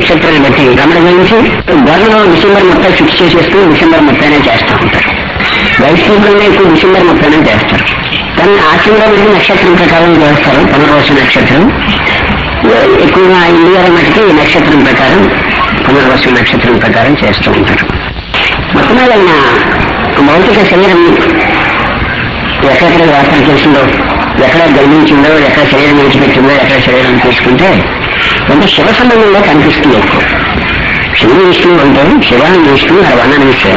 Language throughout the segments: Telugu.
నక్షత్రాన్ని బట్టి రమణ గురించి గవర్నలో డిసెంబర్ ముప్పై ఫిక్స్ చేసేసుకుని డిసెంబర్ ముప్పైనే చేస్తూ ఉంటారు వైష్ణవులనే ఎక్కువ డిసెంబర్ ముప్పైనే చేస్తారు కానీ ఆచరణలో వెళ్ళి నక్షత్రం ప్రకారం చేస్తారు పునర్వస నక్షత్రం ఎక్కువగా ఇండియాలో మటుకి ఈ నక్షత్రం ప్రకారం పునర్వస నక్షత్రం ప్రకారం చేస్తూ ఉంటారు మొత్తం మీద ఆయన భౌతిక శరీరం ఎక్కడెక్కడ వ్యాపారం చేసిందో ఎక్కడ గమనించిందో ఎక్కడ శరీరం విడిచిపెట్టిందో ఎక్కడ శరీరం తీసుకుంటే అంటే శివ సంబంధంలో కనిపిస్తుంది ఎక్కువ శివుడు విష్ణువు అంటే శివాన్ని విష్ణువు అది వర్ణన విషయం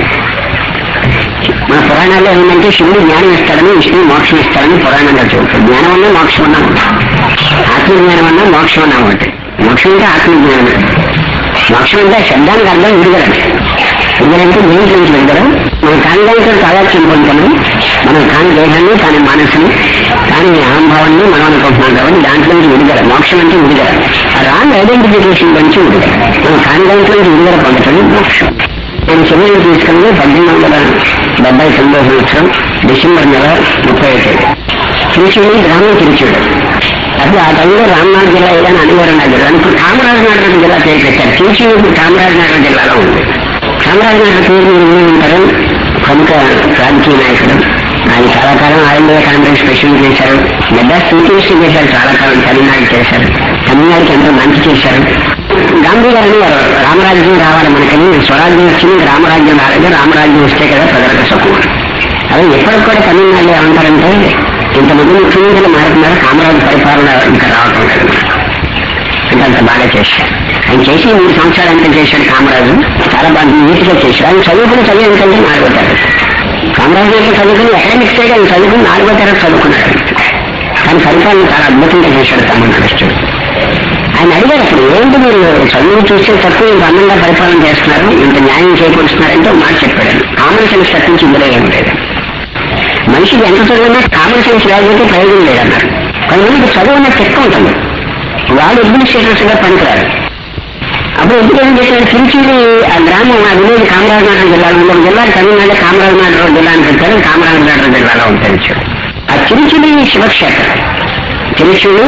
మన పురాణాల్లో ఏంటంటే శివుడు జ్ఞానం ఇస్తాడని విష్ణువు మోక్షం ఇస్తాడని పురాణంలో చెబుతాడు జ్ఞానం అన్నా మోక్షం అన్నా ఒకటి. ఆత్మజ్ఞానం అన్నా మోక్షం అన్నా ఒకటి మోక్షం అంటే ఆత్మజ్ఞానం మోక్షం అంటే శబ్దానికి అర్థం విడుదల విడుదలంటే దేనికి నుంచి విడుదల మన కాంగానికి తాదాత్యం పొందుతున్నాం మనం కాని దేహాన్ని కాని మనసుని కాని అహంభావాన్ని మనం అనుకుంటున్నాం కాబట్టి దాంట్లో నుంచి విడుదల మోక్షం అంటే విడుదల ఆ రాంగ్ ఐడెంటిఫికేషన్ నుంచి విడుదల మనం కాని దాంట్లో నుంచి విడుదల పొందటం మోక్షం నేను చెన్నైని తీసుకెళ్ళి పద్దెనిమిది వందల డెబ్బై తొమ్మిదో సంవత్సరం డిసెంబర్ నెల ముప్పై తేదీ తిరుచుడు గ్రామం తిరుచుడు అప్పుడు ఆ టైంలో రామనాథ్ జిల్లా ఏదైనా అనివారణ జిల్లా ఇప్పుడు కామరాజనగరం జిల్లా పేరు పెట్టారు తిరుచుడు ఇప్పుడు కామరాజనగరం జిల్లాలో ఉంది కామరాజనగరం పేరు మీరు విని ఉంటారు ప్రముఖ రాజకీయ నాయకుడు ఆయన చాలా కాలం ఆల్ ఇండియా కాంగ్రెస్ ప్రెసిడెంట్ చేశారు మెడ్రాస్ చీఫ్ మినిస్టర్ చేశారు చాలా కాలం తమిళనాడు చేశారు తమిళనాడుకి ఎంతో మంచి చేశారు గాంధీ గారు అనేవారు రామరాజ్యం రావాలి మనకని స్వరాజ్యం వచ్చింది రామరాజ్యం రాలేదు రామరాజ్యం వస్తే కదా ప్రజలకు సుఖం అదే ఎప్పటికి కూడా తమిళనాడులో ఏమంటారంటే ఇంతమంది ముఖ్యమంత్రులు మారుతున్నారు కామరాజు పరిపాలన ఇంకా రావటం లేదు అంటే అంత బాగా చేశారు ఆయన చేసి మూడు సంవత్సరాలు ఎంత చేశాడు కామరాజు చాలా బాగా నీట్గా చేశాడు ఆయన చదువుకుని చదివి ఎంతంటే నాలుగో తరగతి కామరాజు యొక్క చదువుకుని అకాడమిక్స్ ఆయన చదువుకుని నాలుగో తరగతి చదువుకున్నాడు కానీ పరిపాలన చాలా అద్భుతంగా చేశాడు తమిళనాడు స్టూడెంట్ ఆయన అడిగారు అప్పుడు ఏంటి మీరు చదువు చూస్తే తక్కువ ఇంత అందంగా పరిపాలన చేస్తున్నారు ఇంత న్యాయం చేకూరుస్తున్నారంటే ఒక మాట చెప్పాడు కామన్ సెన్స్ తప్పించి ఇందులో ఏం లేదు మనిషికి ఎంత చదివినా కామన్ సెన్స్ లేకపోతే ప్రయోజనం లేదన్నారు కొంతమందికి చదువు అన్నది ఎక్కువ ఉంటుంది వాళ్ళు అడ్మినిస్ట్రేటర్స్ గా పనికిరారు అప్పుడు ఎందుకు ఏం చేశారు తిరుచిలి ఆ గ్రామం ఆ విలేజ్ కామరాజనగరం జిల్లాలో ఉంది ఒక జిల్లా తమిళనాడు కామరాజనగరం జిల్లా అని పెట్టారు కామరాజనగరం జిల్లాలో ఉంటుంది చూడు. ఆ తిరుచిలి శివక్షేత్రం తిరుచులు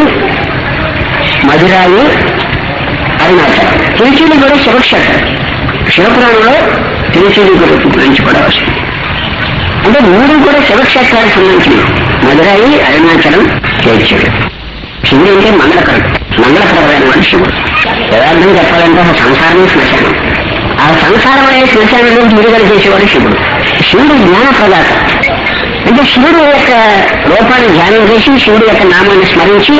మధురాయి అరుణాచలం తిరుచిలి కూడా శివక్షేత్రం శివపురాణంలో తిరుచిలి గురించి కూడా వస్తుంది అంటే మూడు కూడా శివక్షేత్రానికి సంబంధించినవి మధురాయి అరుణాచలం తిరుచులు శివుడు అంటే మంగళకరం మంగళకరమైన వాడు శివుడు యథార్థం చెప్పాలంటే ఆ సంసారమే శ్మశానం ఆ సంసారం అనే శ్మశానం నుంచి విడుదల చేసేవాడు శివుడు శివుడు జ్ఞాన ప్రదాత అంటే శివుడు యొక్క రూపాన్ని ధ్యానం చేసి శివుడు యొక్క నామాన్ని స్మరించి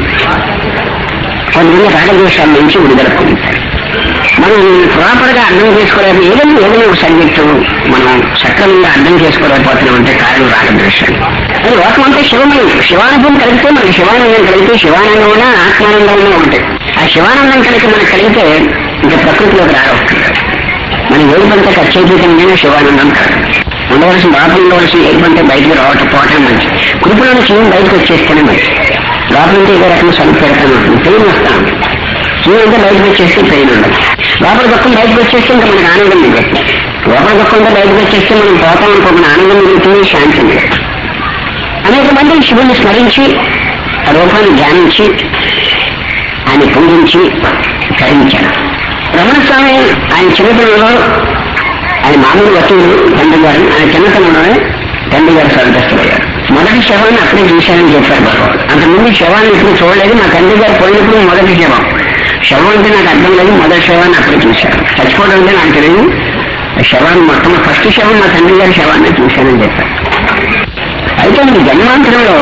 కొంతమంది రాగద్వేషాల నుంచి విడుదల పొందుతారు మనం ప్రాపర్ గా అర్థం చేసుకోలేదు ఏదైనా ఏదైనా ఒక సబ్జెక్టు మనం సక్రమంగా అర్థం చేసుకోలేకపోతున్నాం అంటే కారణం రాగద్వేషాలు అది లోకం అంటే శివమయం శివానుభవం కలిగితే మనకి శివానందం కలిగితే శివానందం ఉన్నా ఆత్మానందం ఉన్నా ఒకటి ఆ శివానందం కలిగి మనకు కలిగితే ఇంకా ప్రకృతిలోకి రావక్కర్లేదు మనం ఏది పంటే ఖర్చయిపోతుందైనా శివానందం కాదు ఉండవలసిన లోపల ఉండవలసిన ఏది పంటే బయటకు రావటం పోవటం మంచి కుటుంబంలో నుంచి ఏం బయటకు వచ్చేస్తేనే మంచి లోపల నుంచి ఏదో రకంగా సరుకు పెడతాను ఉంటుంది పెయిన్ వస్తాను శివుడు అంటే బయటకు వచ్చేస్తే పెయిన్ ఉండదు లోపల పక్కన బయటకు వచ్చేస్తే ఇంకా మనకు ఆనందం మిగులుతుంది లోపల పక్కన బయటకు వచ్చేస్తే మనం పోతాం అనుకోకుండా ఆనందం మిగులుతుంది శాంతి మిగులుతుంది అనేక మంది శివుని స్మరించి ఆ రూపాన్ని ధ్యానించి ఆయన పూజించి తరించారు రమణ స్వామి ఆయన చిన్నతనంలో ఆయన మామూలు వస్తువులు తండ్రి గారు ఆయన చిన్నతనంలోనే తండ్రి గారు స్వర్గస్థులయ్యారు మొదటి శవాన్ని అప్పుడే చూశానని చెప్పారు భగవాన్ అంతకుముందు శవాన్ని ఇప్పుడు చూడలేదు మా తండ్రి గారు పోయినప్పుడు మొదటి శవం శవం అంటే నాకు అర్థం లేదు మొదటి శవాన్ని అప్పుడే చూశాను చచ్చిపోవడం అంటే నాకు తెలియదు శవాన్ని మొత్తం ఫస్ట్ శవం మా తండ్రి గారి శవాన్ని చూశానని చెప్పారు అయితే ఈ జన్మాంతరంలో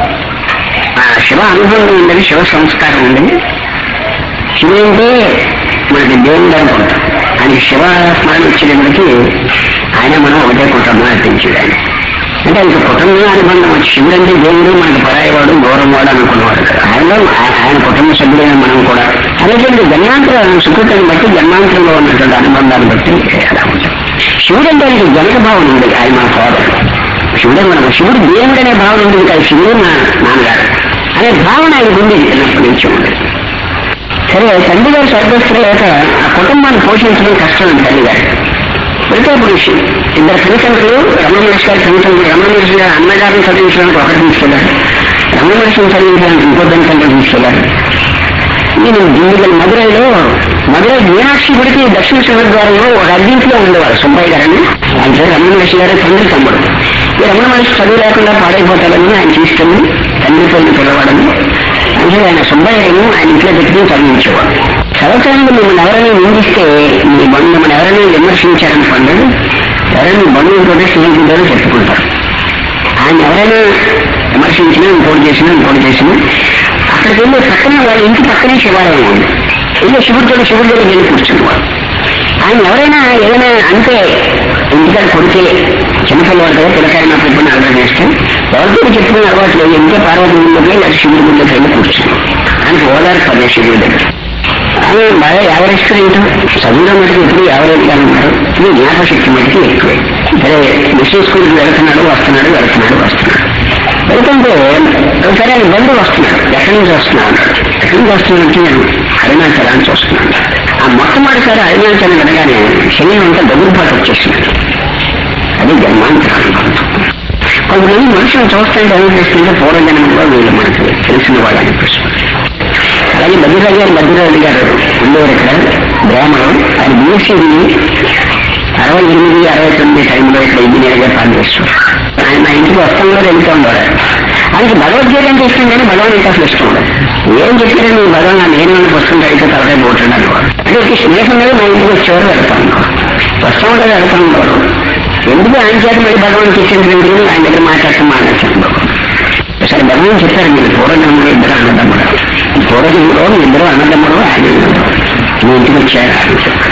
ఆ శివ అనుభవం ఉండదు శివ సంస్కారం ఉండదు శివుడు అంటే మనకి దేవుడు అనుకుంటాం ఆయన శివ స్మరణ వచ్చేటప్పటికి ఆయన మనం ఒకటే కుటుంబం అర్పించాడు ఆయన అంటే ఆయనకు కుటుంబ అనుబంధం వచ్చి శివుడు అంటే దేవుడు మనకి పరాయవాడు దూరం వాడు అనుకున్నవాడు కదా. ఆయనలో ఆ- ఆయన కుటుంబ సభ్యులైన మనం కూడా అనేటువంటి జన్మాంతర సుకృతాన్ని బట్టి జన్మాంతరంలో ఉన్నటువంటి అనుబంధాన్ని బట్టి అలా ఉంటాం శివుడు అంటే ఆయనకి జనక భావన ఉంది ఆయన మన ఫాదర్ శివుడే మనకు శివుడు దేవుడు అనే భావన ఉంది కాదు శివుడు నా నాన్నగారు అనే భావన ఆయనకు ఉంది చిన్నప్పటి నుంచి ఉంది సరే తండ్రి గారు స్వర్గస్థులు లేక ఆ కుటుంబాన్ని పోషించడం కష్టం అండి తల్లి గారు అయితే ఇప్పుడు శి- ఇద్దరు తల్లిదండ్రులు రమణ మహర్షి గారి తల్లిదండ్రులు రమణ మహర్షి గారు అన్నగారిని చదివించడానికి ఒకటి తీసుకెళ్లారు రమణ మహర్షిని చదివించడానికి ఇంకో తల్లిదండ్రులు తీసుకెళ్లారు నేను దిండుగల మధురైలో మధుర మీనాక్షి గుడికి దక్షిణ సింహద్వారంలో ఒక అద్దీంట్లో ఉండేవారు సుబ్బయ్య గారని ఆయన పేరు రమణ మహర్షి గారు తండ్రి తమ్ముడు ఈ రమణ మహర్షి చదువు లేకుండా పాడైపోతాడని ఆయన తీసుకెళ్ళి తండ్రి తల్లి పిలవడము అంటే ఆయన సుబ్బయ్య గారిని ఆయన ఇంట్లో పెట్టుకుని చదివించేవాడు చదవటానికి మిమ్మల్ని ఎవరైనా నిందిస్తే మీ బంధు మిమ్మల్ని ఎవరైనా విమర్శించారనుకోండి ఎవరైనా బంధువులు కూడా స్నేహితులు చెప్పుకుంటారు ఆయన ఎవరైనా విమర్శించినా ఇంకోటి చేసినా ఇంకోటి చేసినా అక్కడికి వెళ్ళి పక్కనే వాళ్ళ ఇంటి పక్కనే శివాలయం ఉంది ఇల్లు శివుడితో శివుడి దగ్గర వెళ్ళి కూర్చునేవాడు ఆయన ఎవరైనా ఏదైనా అంటే ఇంటికాడ కొడితే చిన్నపిల్లవాడు కదా పిల్లకాయ నా పెట్టుకుని అర్థం చేస్తే ఎవరితో చెప్పుకునే అలవాటు లేదు ఇంకే పార్వతి గుళ్ళకి లేదా శివుడి గుళ్ళకి వెళ్ళి కూర్చున్నాం ఆయనకి ఓదార్పు పదే శివుడి దగ్గర ఆయన బాగా యావరేజ్గా చదువులో మటుకు ఇప్పుడు యావరేజ్గా ఉన్నారు ఇది జ్ఞాపశక్తి మటుకు ఎక్కువే సరే మిషన్ స్కూల్కి వెళ్తున్నాడు వస్తున్నాడు వెళ్తున్నాడు వస్తున్నాడు వెళ్తుంటే సరే ఆయన బంధువు వస్తున్నాడు ఎక్కడి నుంచి వస్తున్నాడు అన్నాడు. ఎక్కడి నుంచి వస్తున్నాడంటే నేను అరుణాచలానికి వస్తున్నాను ఆ మొట్టమొదటిసారి అరుణాచలం అనగానే శరీరం అంతా దగ్గరపాటు వచ్చేసినాడు అది జన్మాంతరాలు కొంతమంది మనుషులు చూస్తుంటే ఏమనిపిస్తుంటే పూర్వజన్మలో వీళ్ళు మనకు తెలిసిన వాళ్ళు అనిపిస్తుంది అలాగే బద్రీరాజు గారు బద్రీరాజు గారు ఉండేవారు ఇక్కడ బ్రాహ్మణం ఆయన బీఎస్సీ అరవై ఎనిమిది అరవై తొమ్మిది టైంలో ఇక్కడ ఇంజనీర్ గా పనిచేస్తారు ఆయన మా ఇంటికి వస్తాం కూడా వెళ్తూ ఉండేవారు ఆయనకి భగవద్గీత అంటే ఇష్టం కానీ భగవాన్ ఇంకా అసలు ఇష్టం ఉండదు ఏం చెప్పారు నీ భగవాన్ నా నేను పుస్తకం చదివితే తలకాయ పోతుంది అనేవాడు అంటే ఒక స్నేహం మీద మా ఇంటికి వచ్చేవారు వెళ్తాం వస్తాం కూడా వెళ్తాం ఉండేవారు ఎందుకు ఆయన చేత మళ్ళీ భగవాన్ తెచ్చింది ఆయన దగ్గర మాట్లాడటం మానేస్తాను సరే భగవాన్ చెప్పారు మీరు పూర్వజన్మలో ఇద్దరు అన్నదమ్ముడు పూర్వజన్మలో మీ ఇద్దరు అన్నదమ్ముడు ఆయన మీ ఇంటికి వచ్చారు అని చెప్పారు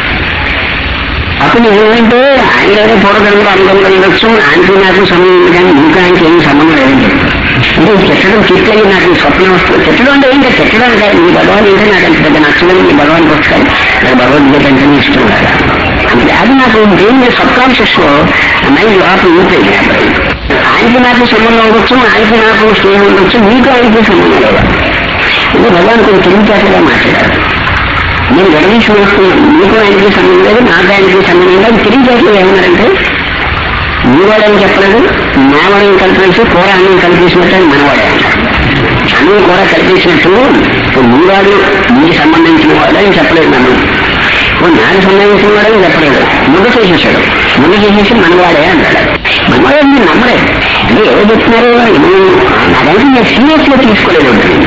అప్పుడు ఏమంటే ఆయన ఏదో పూర్వజన్మలో అన్నదమ్ముడు ఉండొచ్చు ఆయనకి నాకు సంబంధం ఉంది కానీ ఇంకా ఆయనకి ఏమి సంబంధం లేదని చెప్పారు అంటే ఇది చెట్టడం తిట్లని నాకు ఈ స్వప్నం వస్తుంది చెట్టడం అంటే ఏంటో చెట్టడం కాదు మీ భగవాన్ అంటే నాకు అంత పెద్ద నచ్చలేదు మీ భగవాన్ పుస్తకాలు నాకు భగవద్గీత అంటేనే ఇష్టం కదా అంటే అది నాకు దేని సబ్ కాన్షియస్ లో మైండ్ లోపల ఊపిరి ఆయనకి నాకు సంబంధం ఉండొచ్చు ఆయనకి నాకు స్నేహం ఉండొచ్చు మీకు ఆయనకి సంబంధం లేదా ఇది భగవాన్ కొంచెం తెలివితేటగా మాట్లాడారు నేను విడదీసి వేసుకున్నాను మీకు ఆయనకి సంబంధం లేదు నాకు ఆయనకి సంబంధం లేదు తెలివితేటలు ఏమన్నారంటే మీవాడని చెప్పలేదు మావాడని కలిపేసి కూర అన్నం కలిపేసినట్టు అని మనవాడే అంటారు అన్నం కూర కలిపేసినట్టు ఇప్పుడు మీవాడు మీకు సంబంధించిన వాడు అని చెప్పలేదు నన్ను ఓ నాకు సంబంధించిన వాడని చెప్పలేదు ముద్ద చేసేసాడు ముద్ద చేసేసి మనవాడే అంటాడు మనవాడే మీరు నమ్మలేదు అంటే ఏదో చెప్తున్నారు అదంతా నేను సీరియస్ గా తీసుకోలేదు నేను.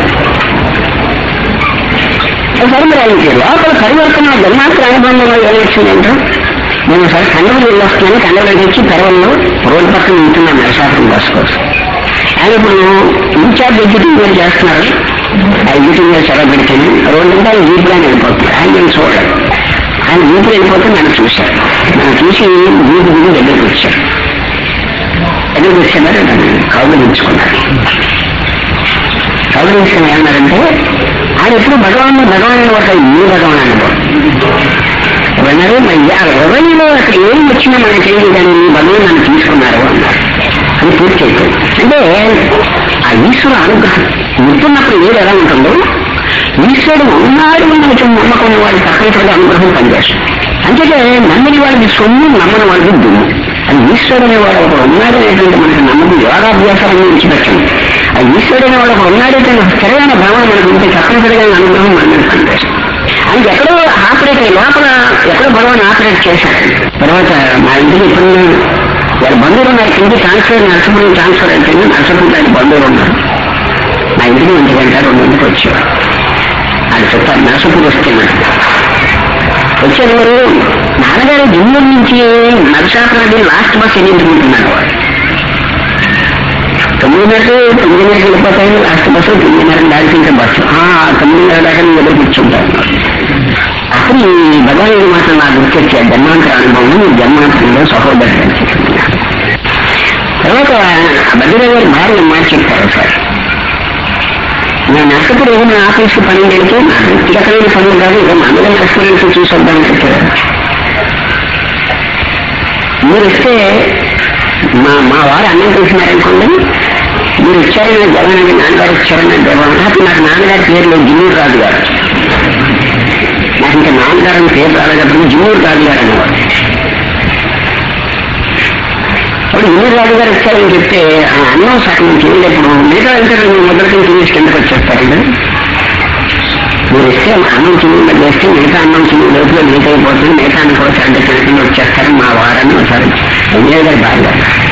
ఒకసారి మీరు ఆయనకి లోపల పరివర్తన జన్మాంతర అనుబంధంలో ఏమొచ్చిందంటే నేను ఒకసారి కండలు వెళ్ళి వస్తున్నాను కండలు వచ్చి పెరవల్లో రోడ్డు పక్కన ఉంటున్నాను నరసాపురం బస్ కోసం ఆయన ఇప్పుడు ఇన్ఛార్జ్ ఎగ్జిక్యూటివ్ చేస్తున్నారు ఆ ఎగ్జిక్యూటివ్ సెలవు పెడితేనే రోడ్డు అంతా ఆయన వీపుగానే వెళ్ళిపోతున్నారు ఆయన నేను చూడలేదు ఆయన వీపు వెళ్ళిపోతే నన్ను చూశారు నన్ను చూసి వీపు దిగి దగ్గరికి వచ్చారు దగ్గరికి వచ్చారు నన్ను కౌగులించుకున్నారు కౌగులించుకుని ఏమన్నారంటే ఆయన ఎప్పుడు భగవాన్ భగవాన్ ఒక ఈ భగవాన్ అనుభవం అన్నారు మరి ఆ రెవెన్యూలో అక్కడ ఏం వచ్చినా మనకి తెలియదు కానీ మీ భగవాన్ నన్ను తీసుకున్నారు అన్నారు అది పూర్తి అయిపోయింది అంటే ఆ ఈశ్వర అనుగ్రహం గుర్తున్నప్పుడు ఏది ఎలా ఉంటుందో ఈశ్వరుడు ఉన్నాడు అని నమ్మకం ఉన్న వాడి తప్పనిసరిగా అనుగ్రహం పనిచేస్తుంది అంతేతే నమ్మని వాడికి సొమ్ము నమ్మని వాడికి దుమ్ము అది ఈశ్వరుడు అనేవాడు ఒకడు ఉన్నాడు అనేటువంటి మనకి నమ్మకం యోగాభ్యాసాలను విడిచిపెట్టండి ఆ ఈశ్వరుడు అనేవాడు ఒకడు ఉన్నాడు అంటే స్థిరమైన భావన మనకు ఉంటే తప్పనిసరిగా అనుగ్రహం మన మీద పనిచేస్తుంది అది ఎక్కడో ఆపరేట్ అయ్యి లోపల ఎక్కడో భగవాన్ ఆపరేట్ చేశాడు తర్వాత మా ఇంటికి ఇప్పుడు వాళ్ళ బంధువులు ఉన్నారు కింది ట్రాన్స్ఫర్ నరసపురం ట్రాన్స్ఫర్ అయితే నరసపురం ఆయన బంధువులు ఉన్నారు మా ఇంటికి ఒంటి గంట రెండు ఇంటికి వచ్చారు ఆయన చెప్పారు నరసపురం వస్తున్నట్టు వచ్చారు ఎవరు నాన్నగారు జిమ్మూరు నుంచి నరసాపురం లాస్ట్ బస్ ఎన్నించుకుంటున్నారు వాడు తొమ్మిదిన్నరకు తొమ్మిదిన్నరకు వెళ్ళిపోతాయి లాస్ట్ బస్సు తొమ్మిదిన్నరకు దాల్చిన బస్సు ఆ, తొమ్మిదిన్నర దాకా నేను ఎదురు కూర్చుంటాను అప్పుడు ఈ భగవాన్ మాత్రం నా గుర్తొచ్చే జన్మాంతర అనుభవం ఈ జన్మాంతరంలో సహోదరుడు అని చెప్తున్నాను. తర్వాత భద్రరావు గారు భార్య మాట చెప్తారు సార్ నేను నష్టపడి ఏదైనా ఆఫీస్కి పని వెళ్తే నా వ్యక్తిగతమైన పనులు కాదు ఏదో మందుల రెస్టారెంట్స్ చూసి వద్దామని చెప్పారు మీరు ఇస్తే మా మా వారు అన్నం చూసినారనుకోండి మీరు ఇచ్చారని జగన్ నాన్నగారు ఇచ్చారని దేవం నాకు నాకు నాన్నగారి పేరు లేదు జిన్నూరు రాజు గారు నాకు ఇంకా నాన్నగారు అని పేరు రాలేదు కాబట్టి జిన్నూరు రాజు గారు అనేవాడు అప్పుడు జిన్నూరు రాజు గారు ఇచ్చారని చెప్తే ఆ అన్నం సగం చేయలేప్పుడు మిగతా వెళ్తే రెండు ముద్రకం తినేసి కిందకి వచ్చేస్తారండి మీరు ఇస్తే అన్నం చిన్న చేస్తే మిగతా అన్నం చిన్న లోపల లీక్ అయిపోతుంది మిగతా అన్నం కూడా సరిగ్గా తినకుండా వచ్చేస్తారు మా వారాన్ని ఒకసారి ఎంజాయ్ గారి భార్య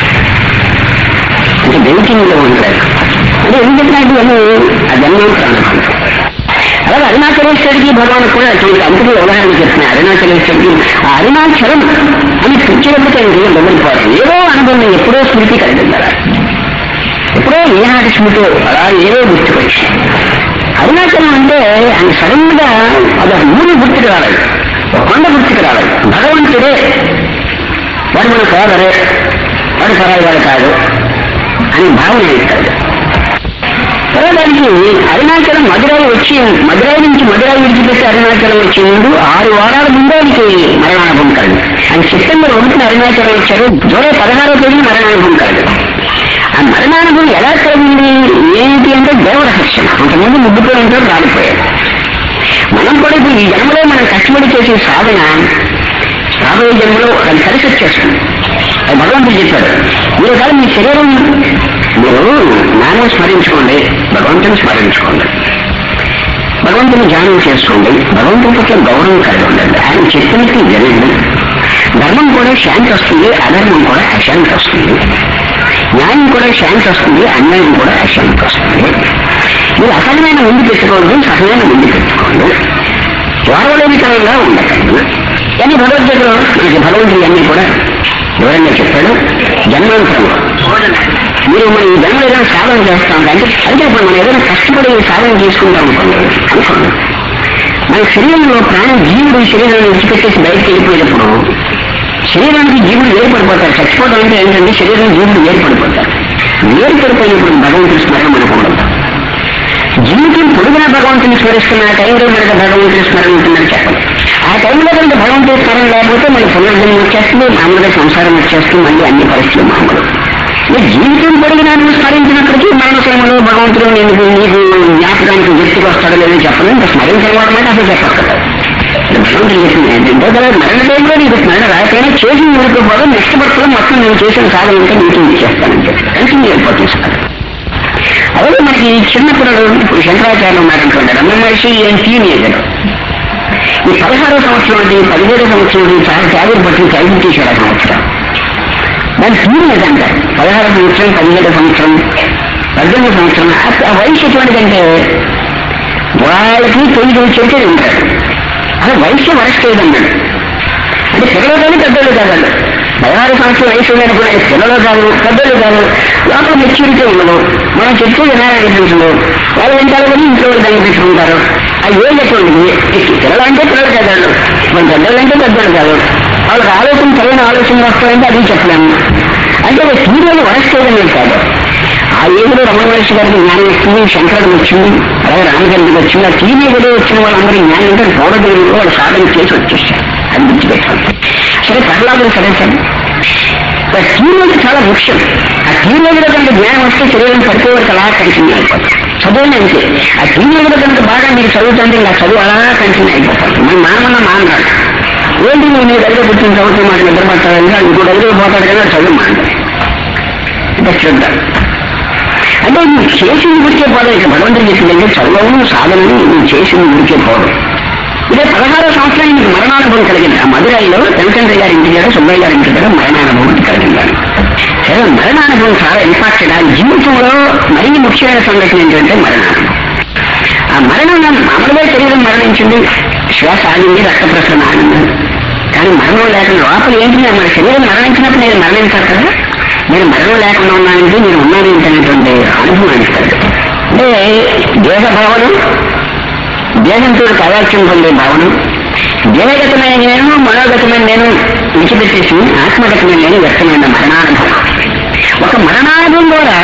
అంటే వెయిటింగ్ లో ఉండలేదు అంటే ఏం చెప్పినట్టు అని ఆ జన్మాంతరం అలాగే అరుణాచలేశ్వరికి భగవాన్ కూడా అటువంటి అందుకే ఉదాహరణ చెప్తున్నా అరుణాచలేశ్వరికి ఆ అరుణాచలం అని పిలిచేటప్పుడు ఆయన మొదలుపోవడం ఏదో అనుభవం ఎప్పుడో స్మృతి కలిగిందా ఎప్పుడో ఏనాటి స్మృతి అలా ఏదో గుర్తుకొచ్చి అరుణాచలం అంటే ఆయన సడన్ గా అదొక ఊరి గుర్తుకు రాలేదు ఒక కొండ గుర్తుకు రాలేదు భగవంతుడే వాడు మన సోదరే వాడు సరాయి వాడు కాదు అని భావన ఇస్తాడు దానికి అరుణాచలం మధురై వచ్చి మధురై నుంచి మధురై విడిచిపెట్టి అరుణాచలం వచ్చే ముందు ఆరు వారాల ముందు ఆయనకి మరణానుభవం కలిగింది ఆయన సెప్టెంబర్ ఒకటిన అరుణాచలం వచ్చారు జూలై పదహారో తేదీ మరణానుభవం కలిగింది ఆ మరణానుభవం ఎలా కలిగింది ఏంటి అంటే దేవ రహస్యం అంతకుముందు ముగ్గుపోయి ఉంటాడు రాలిపోయాడు మనం కూడా ఇప్పుడు ఈ జన్మలో మనం కష్టపడి చేసే సాధన రాబోయే జన్మలో అది కలిసి వచ్చేస్తుంది అది భగవంతుడు చెప్పాడు మీరు కాదు మీ శరీరం మీరు నాన్న స్మరించుకోండి భగవంతుని స్మరించుకోండి భగవంతుని ధ్యానం చేసుకోండి భగవంతుని పట్ల గౌరవం కలిగి ఉండండి ఆయన చెప్పినట్టు జరిగింది ధర్మం కూడా శాంతి వస్తుంది అధర్మం కూడా అశాంతి వస్తుంది న్యాయం కూడా శాంతి వస్తుంది అన్యాయం కూడా అశాంతి వస్తుంది మీరు అసలమైన ముందు పెట్టుకోవద్దు సహజమైన ముందు పెట్టుకోండి వారవలేనితనంగా ఉండకండి కానీ భగవద్గీతలో మనకి భగవంతుడు అన్ని కూడా వివరంగా చెప్పాడు జన్మాంతరంలో మీరు మన ఈ జన్మలో ఏదైనా సాధన చేస్తాం అంటే అంటే ఇప్పుడు మనం ఏదైనా కష్టపడి సాధన చేసుకుంటాం అనుకోండి అనుకోండి మన శరీరంలో ప్రాణం జీవుడు ఈ శరీరాన్ని విడిచిపెట్టేసి బయటకు వెళ్ళిపోయేటప్పుడు శరీరానికి జీవుడు ఏర్పడిపోతారు చచ్చిపోవడం అంటే ఏంటంటే శరీరం జీవుడు ఏర్పడిపోతారు ఏర్పడిపోయినప్పుడు భగవంతుడి స్మరణ మనకు ఉండదు జీవితం పొడుగున భగవంతుని స్మరిస్తున్న ఆ టైంలో మనకు భగవంతుని స్మరణ ఉంటుందని చెప్పండి ఆ టైంలో కనుక భగవంతుని స్మరణ లేకపోతే మనకి పునర్జన్మ వచ్చేస్తుంది మామూలుగా సంసారం వచ్చేస్తుంది మళ్ళీ అన్ని పరిస్థితులు మామూలు ఈ జీవితం పొడిగిన నువ్వు స్మరించినప్పటికీ మరణ సమయంలో భగవంతుడు నీకు నీకు జ్ఞాపకానికి వ్యక్తికి వస్తాడో లేదో చెప్పను ఇంకా స్మరించడం అంటే అసలు చెప్పక్కర్లేదు భగవంతుడు చెప్పింది ఏంటంటే కదా మరణ టైంలో నీకు స్మరణ రాకపోయినా చేసి నీకు పోవడం నెక్స్ట్ బర్త్లో మొత్తం నేను చేసిన సాధన ఉంటే నీకు ఇచ్చేస్తానని చెప్పి కంటిన్యూ అయిపోతుంది సార్ అలాగే మనకి చిన్నప్పుడు ఇప్పుడు శంకరాచార్యులు ఉన్నారనుకోండి రమణ మహర్షి ఏం టీనేజర్ ఈ పదహారో సంవత్సరం అంటే పదిహేడో సంవత్సరం అంటే చాలా త్యాగం పట్టి త్యాగం చేశాడు ఆ సంవత్సరం దాని టీనేజ్ అంటారు పదహారో సంవత్సరం పదిహేడో సంవత్సరం పద్దెనిమిది సంవత్సరం ఆ- ఆ వయసు ఎటువంటిదంటే వాళ్ళకి తొమ్మిది చెట్టు ఉంటారు అలా వయసు వరస్ట్ లేదన్నాడు అంటే పిల్లలు కానీ పెద్దలు కాదండి పదహారు సంవత్సరం వయసు ఉన్నప్పుడు పిల్లలు కాదు పెద్దలు కాదు లోపల మెచ్యూరిటీ ఉండదు మనం చెప్తే వినాలనిపించదు వాళ్ళు వెంటాలు కానీ ఇంట్లో వాళ్ళు దాన్ని పెట్టుకుంటారు అది ఏం చెప్పండి పిల్లలు అంటే పిల్లలు కాదు మన పెద్దలు అంటే పెద్దలు కాదు వాళ్ళకి ఆలోచన తెలియని ఆలోచన వస్తాయంటే అది చెప్పలేము అంటే సూర్యుడు వరస్టేదని కాదు ఆ ఏడులో రమణ మహర్షి గారికి జ్ఞానం వచ్చింది శంకరుడు వచ్చింది అలాగే రామచంద్రుడు వచ్చింది ఆ టీనేజర్ వచ్చిన వాళ్ళందరూ జ్ఞానం అంటే పౌరదేవులు వాళ్ళు సాధన చేసి వచ్చేసారు అది గుర్తుపెట్టాలి సరే ప్రహ్లాదులు సరే సార్ టీనేజ్ చాలా ముఖ్యం ఆ టీనేజ్లో కనుక జ్ఞానం వస్తే శరీరం పడితే వరకు అలా కంటిన్యూ అయిపోతుంది చదువునే అంతే ఆ టీనేజ్లో కనుక బాగా మీరు చదువుతుంటే ఇంకా చదువు అలా కంటిన్యూ అయిపోతుంది మన మానమన్న మానరాడు ఏంటి నువ్వు నీ దగ్గర కూర్చొని చదువుతూ మాట నిద్రపడతాడు కానీ ఇంకో దగ్గర పోతాడు కానీ చదువు మాట అంటే చూద్దాం అంటే నువ్వు చేసింది గురికే పోదు ఇక భగవంతుడు చెప్పిందంటే చదువు సాధనని నువ్వు చేసింది గురికే పోదు ఇదే పదహారో సంవత్సరం నీకు మరణానుభవం కలిగింది ఆ మధురైలో వెంకటయ్య గారి ఇంటి దగ్గర సుబ్బయ్య గారి ఇంటి దగ్గర మరణానుభవం కలిగింది సరే మరణానుభవం చాలా ఇంపార్టెంట్ ఆ జీవితంలో మరీ ముఖ్యమైన సంగతి ఏంటంటే మరణానుభవం ఆ మరణం మామూలుగా శరీరం మరణించింది శ్వాస ఆగింది రక్త ప్రసరణ ఆగింది కానీ మరణం లేకుండా లోపల ఏంటి మన శరీరం మరణించినప్పుడు నేను మరణించాను కదా నేను మరణం లేకుండా ఉన్నానంటే నేను ఉన్నాను ఏంటనేటువంటి అనుభవం ఇస్తాడు అంటే దేహ భావన దేహంతో కవాక్యం పొందే భావన దేహగతమైన నేను మనోగతమైన నేను విడిచిపెట్టేసి ఆత్మగతమైన నేను వ్యక్తమైన మరణానుభవం ఒక మరణానుభవం ద్వారా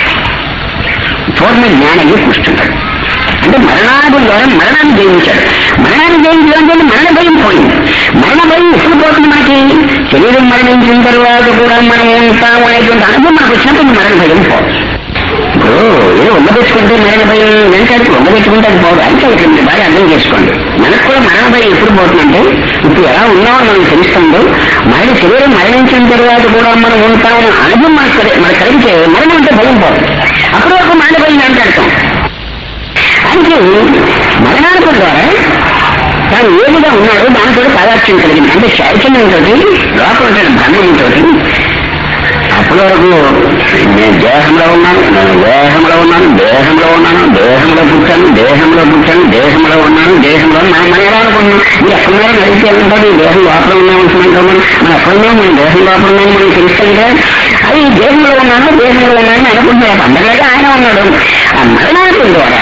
పూర్ణ జ్ఞానాన్ని కూర్చుంటాడు అంటే మరణానుభవం ద్వారా మరణాన్ని జయించాడు మరణాన్ని జయించడం అంటే మరణ భయం పోయింది మరణ భయం ఎప్పుడు పోతుంది మనకి శరీరం మరణించిన తర్వాత కూడా మనం ఉంటాము అనేటువంటి అనుభవం మనకు వచ్చినప్పుడు మరణ భయం పోదు ఇప్పుడు ఏదో ఉండబెట్టుకుంటే మరణ భయం వెంటాడికి ఉండబెట్టుకుంటే అది పోదు అంటే ఇక్కడ మీరు బాగా అర్థం చేసుకోండి మనకు కూడా మరణ భయం ఎప్పుడు పోతుందంటే ఇప్పుడు ఎలా ఉన్నామో మనకు తెలుస్తుందో మరణ శరీరం మరణించిన తర్వాత కూడా మనం ఉంటామని అనుభవం మనకు కలి- మనకు కలిగితే మరణం అంటే భయం పోదు అప్పుడు వరకు మరణ భయం వెంటాడతాం అంటే మరణానుభవం ద్వారా గా ఉన్నాడు దానితో పదార్థం కలిగింది అంటే చైతన్యంతో లోపల ఉంటాడు బ్రహ్మంతో అప్పటి వరకు నేను దేహంలో ఉన్నాను నేను దేహంలో ఉన్నాను దేహంలో ఉన్నాను దేహంలో పుట్టాను దేహంలో పుట్టాను దేహంలో ఉన్నాను దేహంలో మన మన ఎలా అనుకున్నాం మీరు ఎక్కడున్నారో నడిచి ఉంటారు ఈ దేహం లోపల ఉన్నాం అనుకుంటాం మనం మనం ఎక్కడున్నాం మన దేహం లోపల ఉన్నాం మనకి తెలుస్తుంది అది దేహంలో ఉన్నాను దేహంలో ఉన్నాను అనుకుంటున్నాను అందరిలాగా ఆయన ఉన్నాడు ఆ మరణానికి ద్వారా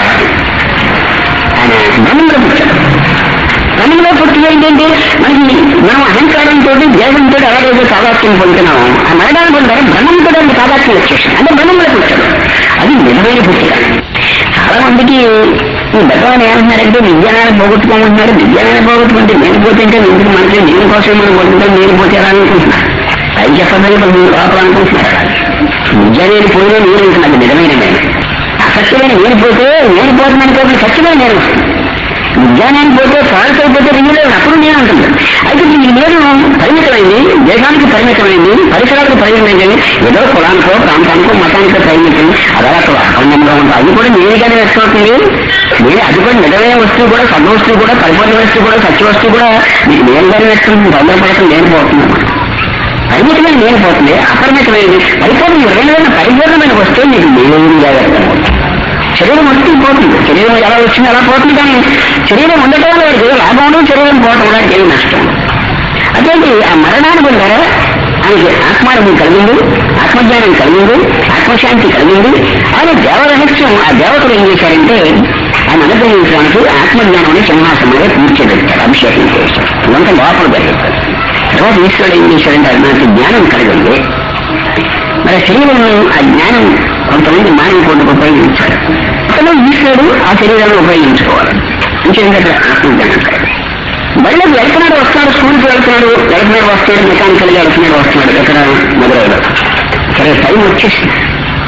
ఆయన బ్రహ్మంలో పుట్టాడు బ్రహ్మంలో పుట్టి ఏంటంటే మనకి మనం అహంకారంతో దేహంతో అలాగైతే తాదాత్యం పొందుతున్నాము ఆ మరణాన్ని పొందారు బ్రహ్మంతో అంత తాదాత్యం వచ్చేసింది అంటే బ్రహ్మంలో పుట్టాడు అది నిజమైన పుట్టిక చాలా మందికి ఈ భగవాన్ ఏమంటున్నారంటే విజ్ఞానాన్ని పోగొట్టుకోమంటున్నారు విజ్ఞానాన్ని పోగొట్టుకుంటే నేను పోతే ఇంకా ఎందుకు మనకి నేను కోసం మనం పోతుంటే నేను పోతే ఎలా అనుకుంటున్నారు అది చెప్పదని కొంచెం లోపల అనుకుంటున్నారు విజ్ఞానాన్ని పోయినా నేను ఉంటున్నాను నిజమైన నేను అసత్యమైన నేను పోతే నేను పోతున్నాను కాబట్టి సత్యమైన నేను వస్తుంది విజ్ఞానానికి పోతే ఫాల్స్ అయిపోతే రియల్ అప్పుడు నేను ఉంటుంది అయితే ఈ నేను పరిమితమైంది దేశానికి పరిమితమైంది పరిసరాలకు పరిమితమైంది ఏదో కులానికో ప్రాంతానికో మతానికో పరిమితం అలా అక్కడ అఖండంగా ఉంటుంది అది కూడా నేనుగానే వ్యక్తమవుతుంది నేను అది కూడా నిజమైన వస్తువు కూడా సగ వస్తువు కూడా పరిపూర్ణ వస్తువు కూడా సత్య వస్తువు కూడా మీకు నేనుగానే వ్యక్తం తొందరపడటం నేను పోతున్నాను పరిమితమైన నేను పోతుంది అపరిమితమైనది పరిపూర్ణ ఎవరైనా పరిపూర్ణమైన వస్తువు మీకు నేనుగా వ్యక్తం శరీరం వస్తే పోతుంది శరీరం ఎలా వచ్చింది అలా పోతుంది కానీ శరీరం ఉండటం వల్ల వాడికి ఏదో లాభం ఉండదు శరీరం పోవటం వల్ల ఏం నష్టం అదేంటి ఆ మరణాన్ని పొందారా ఆయనకి ఆత్మానుభవం కలిగింది ఆత్మజ్ఞానం కలిగింది ఆత్మశాంతి కలిగింది ఆయన దేవ రహస్యం ఆ దేవతలు ఏం చేశారంటే ఆయన అనుగ్రహించడానికి ఆత్మజ్ఞానం సింహాసనంగా తీర్చిదిద్దారు అభిషేకం చేశారు ఇదంతా లోపల జరిగింది తర్వాత ఈశ్వరుడు ఏం చేశారంటే అది నాకు జ్ఞానం కలిగింది మరి శరీరం ఆ జ్ఞానం కొంతమంది మానవ కోటుకు ఉపయోగించారు అతను ఈశ్వరుడు ఆ శరీరాన్ని ఉపయోగించుకోవాలి ఇంకేంటంటే ఆత్మజ్ఞానం కలిగింది బళ్ళకి వెళ్తున్నాడు వస్తున్నాడు స్కూల్కి వెళ్తున్నాడు వెళ్తున్నాడు వస్తున్నాడు మెకానికల్ గా వెళ్తున్నాడు వస్తున్నాడు ఎక్కడ మొదలైన సరే టైం వచ్చేసింది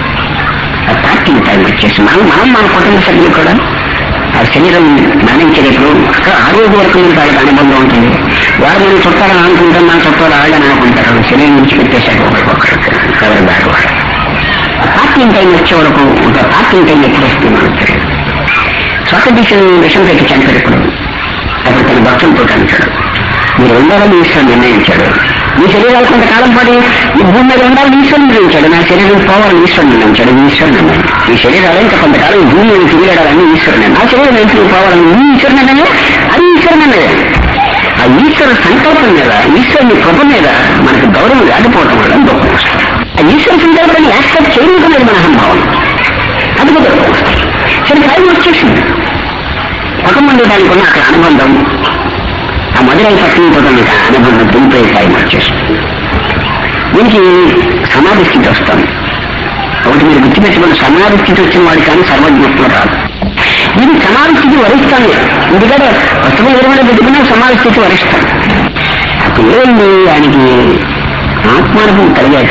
ఆ పార్టీ టైం వచ్చేసి మనం మనం మన కుటుంబ సభ్యులు కూడా ఆ శరీరం మరణించేటప్పుడు అక్కడ ఆ రోజు వరకు మనకి వాళ్ళకి అనుబంధం ఉంటుంది వారు మనం చుట్టాలని అనుకుంటాం మన చుట్టాలు ఆళ్ళని అనుకుంటారు శరీరం నుంచి పెట్టేశారు ఒకరికొకరు ఎవరు దాటి వారు ఆ పార్టీ టైం వచ్చే వరకు ఒక పార్టీ టైం ఎప్పుడు వస్తుంది మనకు తెలియదు స్వాతంత్ర విషం పెట్టి చంపేటప్పుడు అప్పుడు తన భక్తులతో అంటాడు మీరు ఉండాలని ఈశ్వరుడు నిర్ణయించాడు మీ శరీరాలు కొంతకాలం పాటు ఈ భూమి మీద ఉండాలని ఈశ్వరుడు నిర్ణయించాడు నా శరీరం పోవాలని ఈశ్వరుడు నిర్ణయించాడు ఈ ఈశ్వరుడు నిర్ణయం ఈ శరీరాలు ఇంకా కొంతకాలం ఈ భూమి మీద తిరిగాడాలని ఈశ్వరుడు నిర్ణయం. నా శరీరం ఎందుకు పోవాలని ఈ ఈశ్వరుడు నిర్ణయం అది ఈశ్వరుడు నిర్ణయం ఆ ఈశ్వర సంకల్పం మీద ఈశ్వరుని కృప మీద మనకు గౌరవం లేకపోవడం వల్ల దుఃఖం వస్తుంది ఆ ఈశ్వర సంకల్పాన్ని యాక్సెప్ట్ చేయకుండా మన అహంభావం అది కూడా దుఃఖం వస్తుంది సరే టైం వచ్చేసింది కుటుంబం దానికి ఉన్న అక్కడ అనుబంధం ఆ మధురై పట్టణంతో ఉన్న అనుబంధం దింపే టైం వచ్చేస్తుంది దీనికి సమాధి స్థితి వస్తుంది ఒకటి మీరు గుర్తుపెట్టుకున్న సమాధి స్థితి వచ్చిన వాడు కానీ సర్వజ్ఞత్వం రాదు ఇది సమాధి స్థితి వరిస్తాను ఎందుకంటే వస్తువులు ఎవరైనా పెట్టుకున్నా సమాధి స్థితి వరిస్తాను అప్పుడు ఏమైంది ఆయనకి ఆత్మానుభవం కలిగాక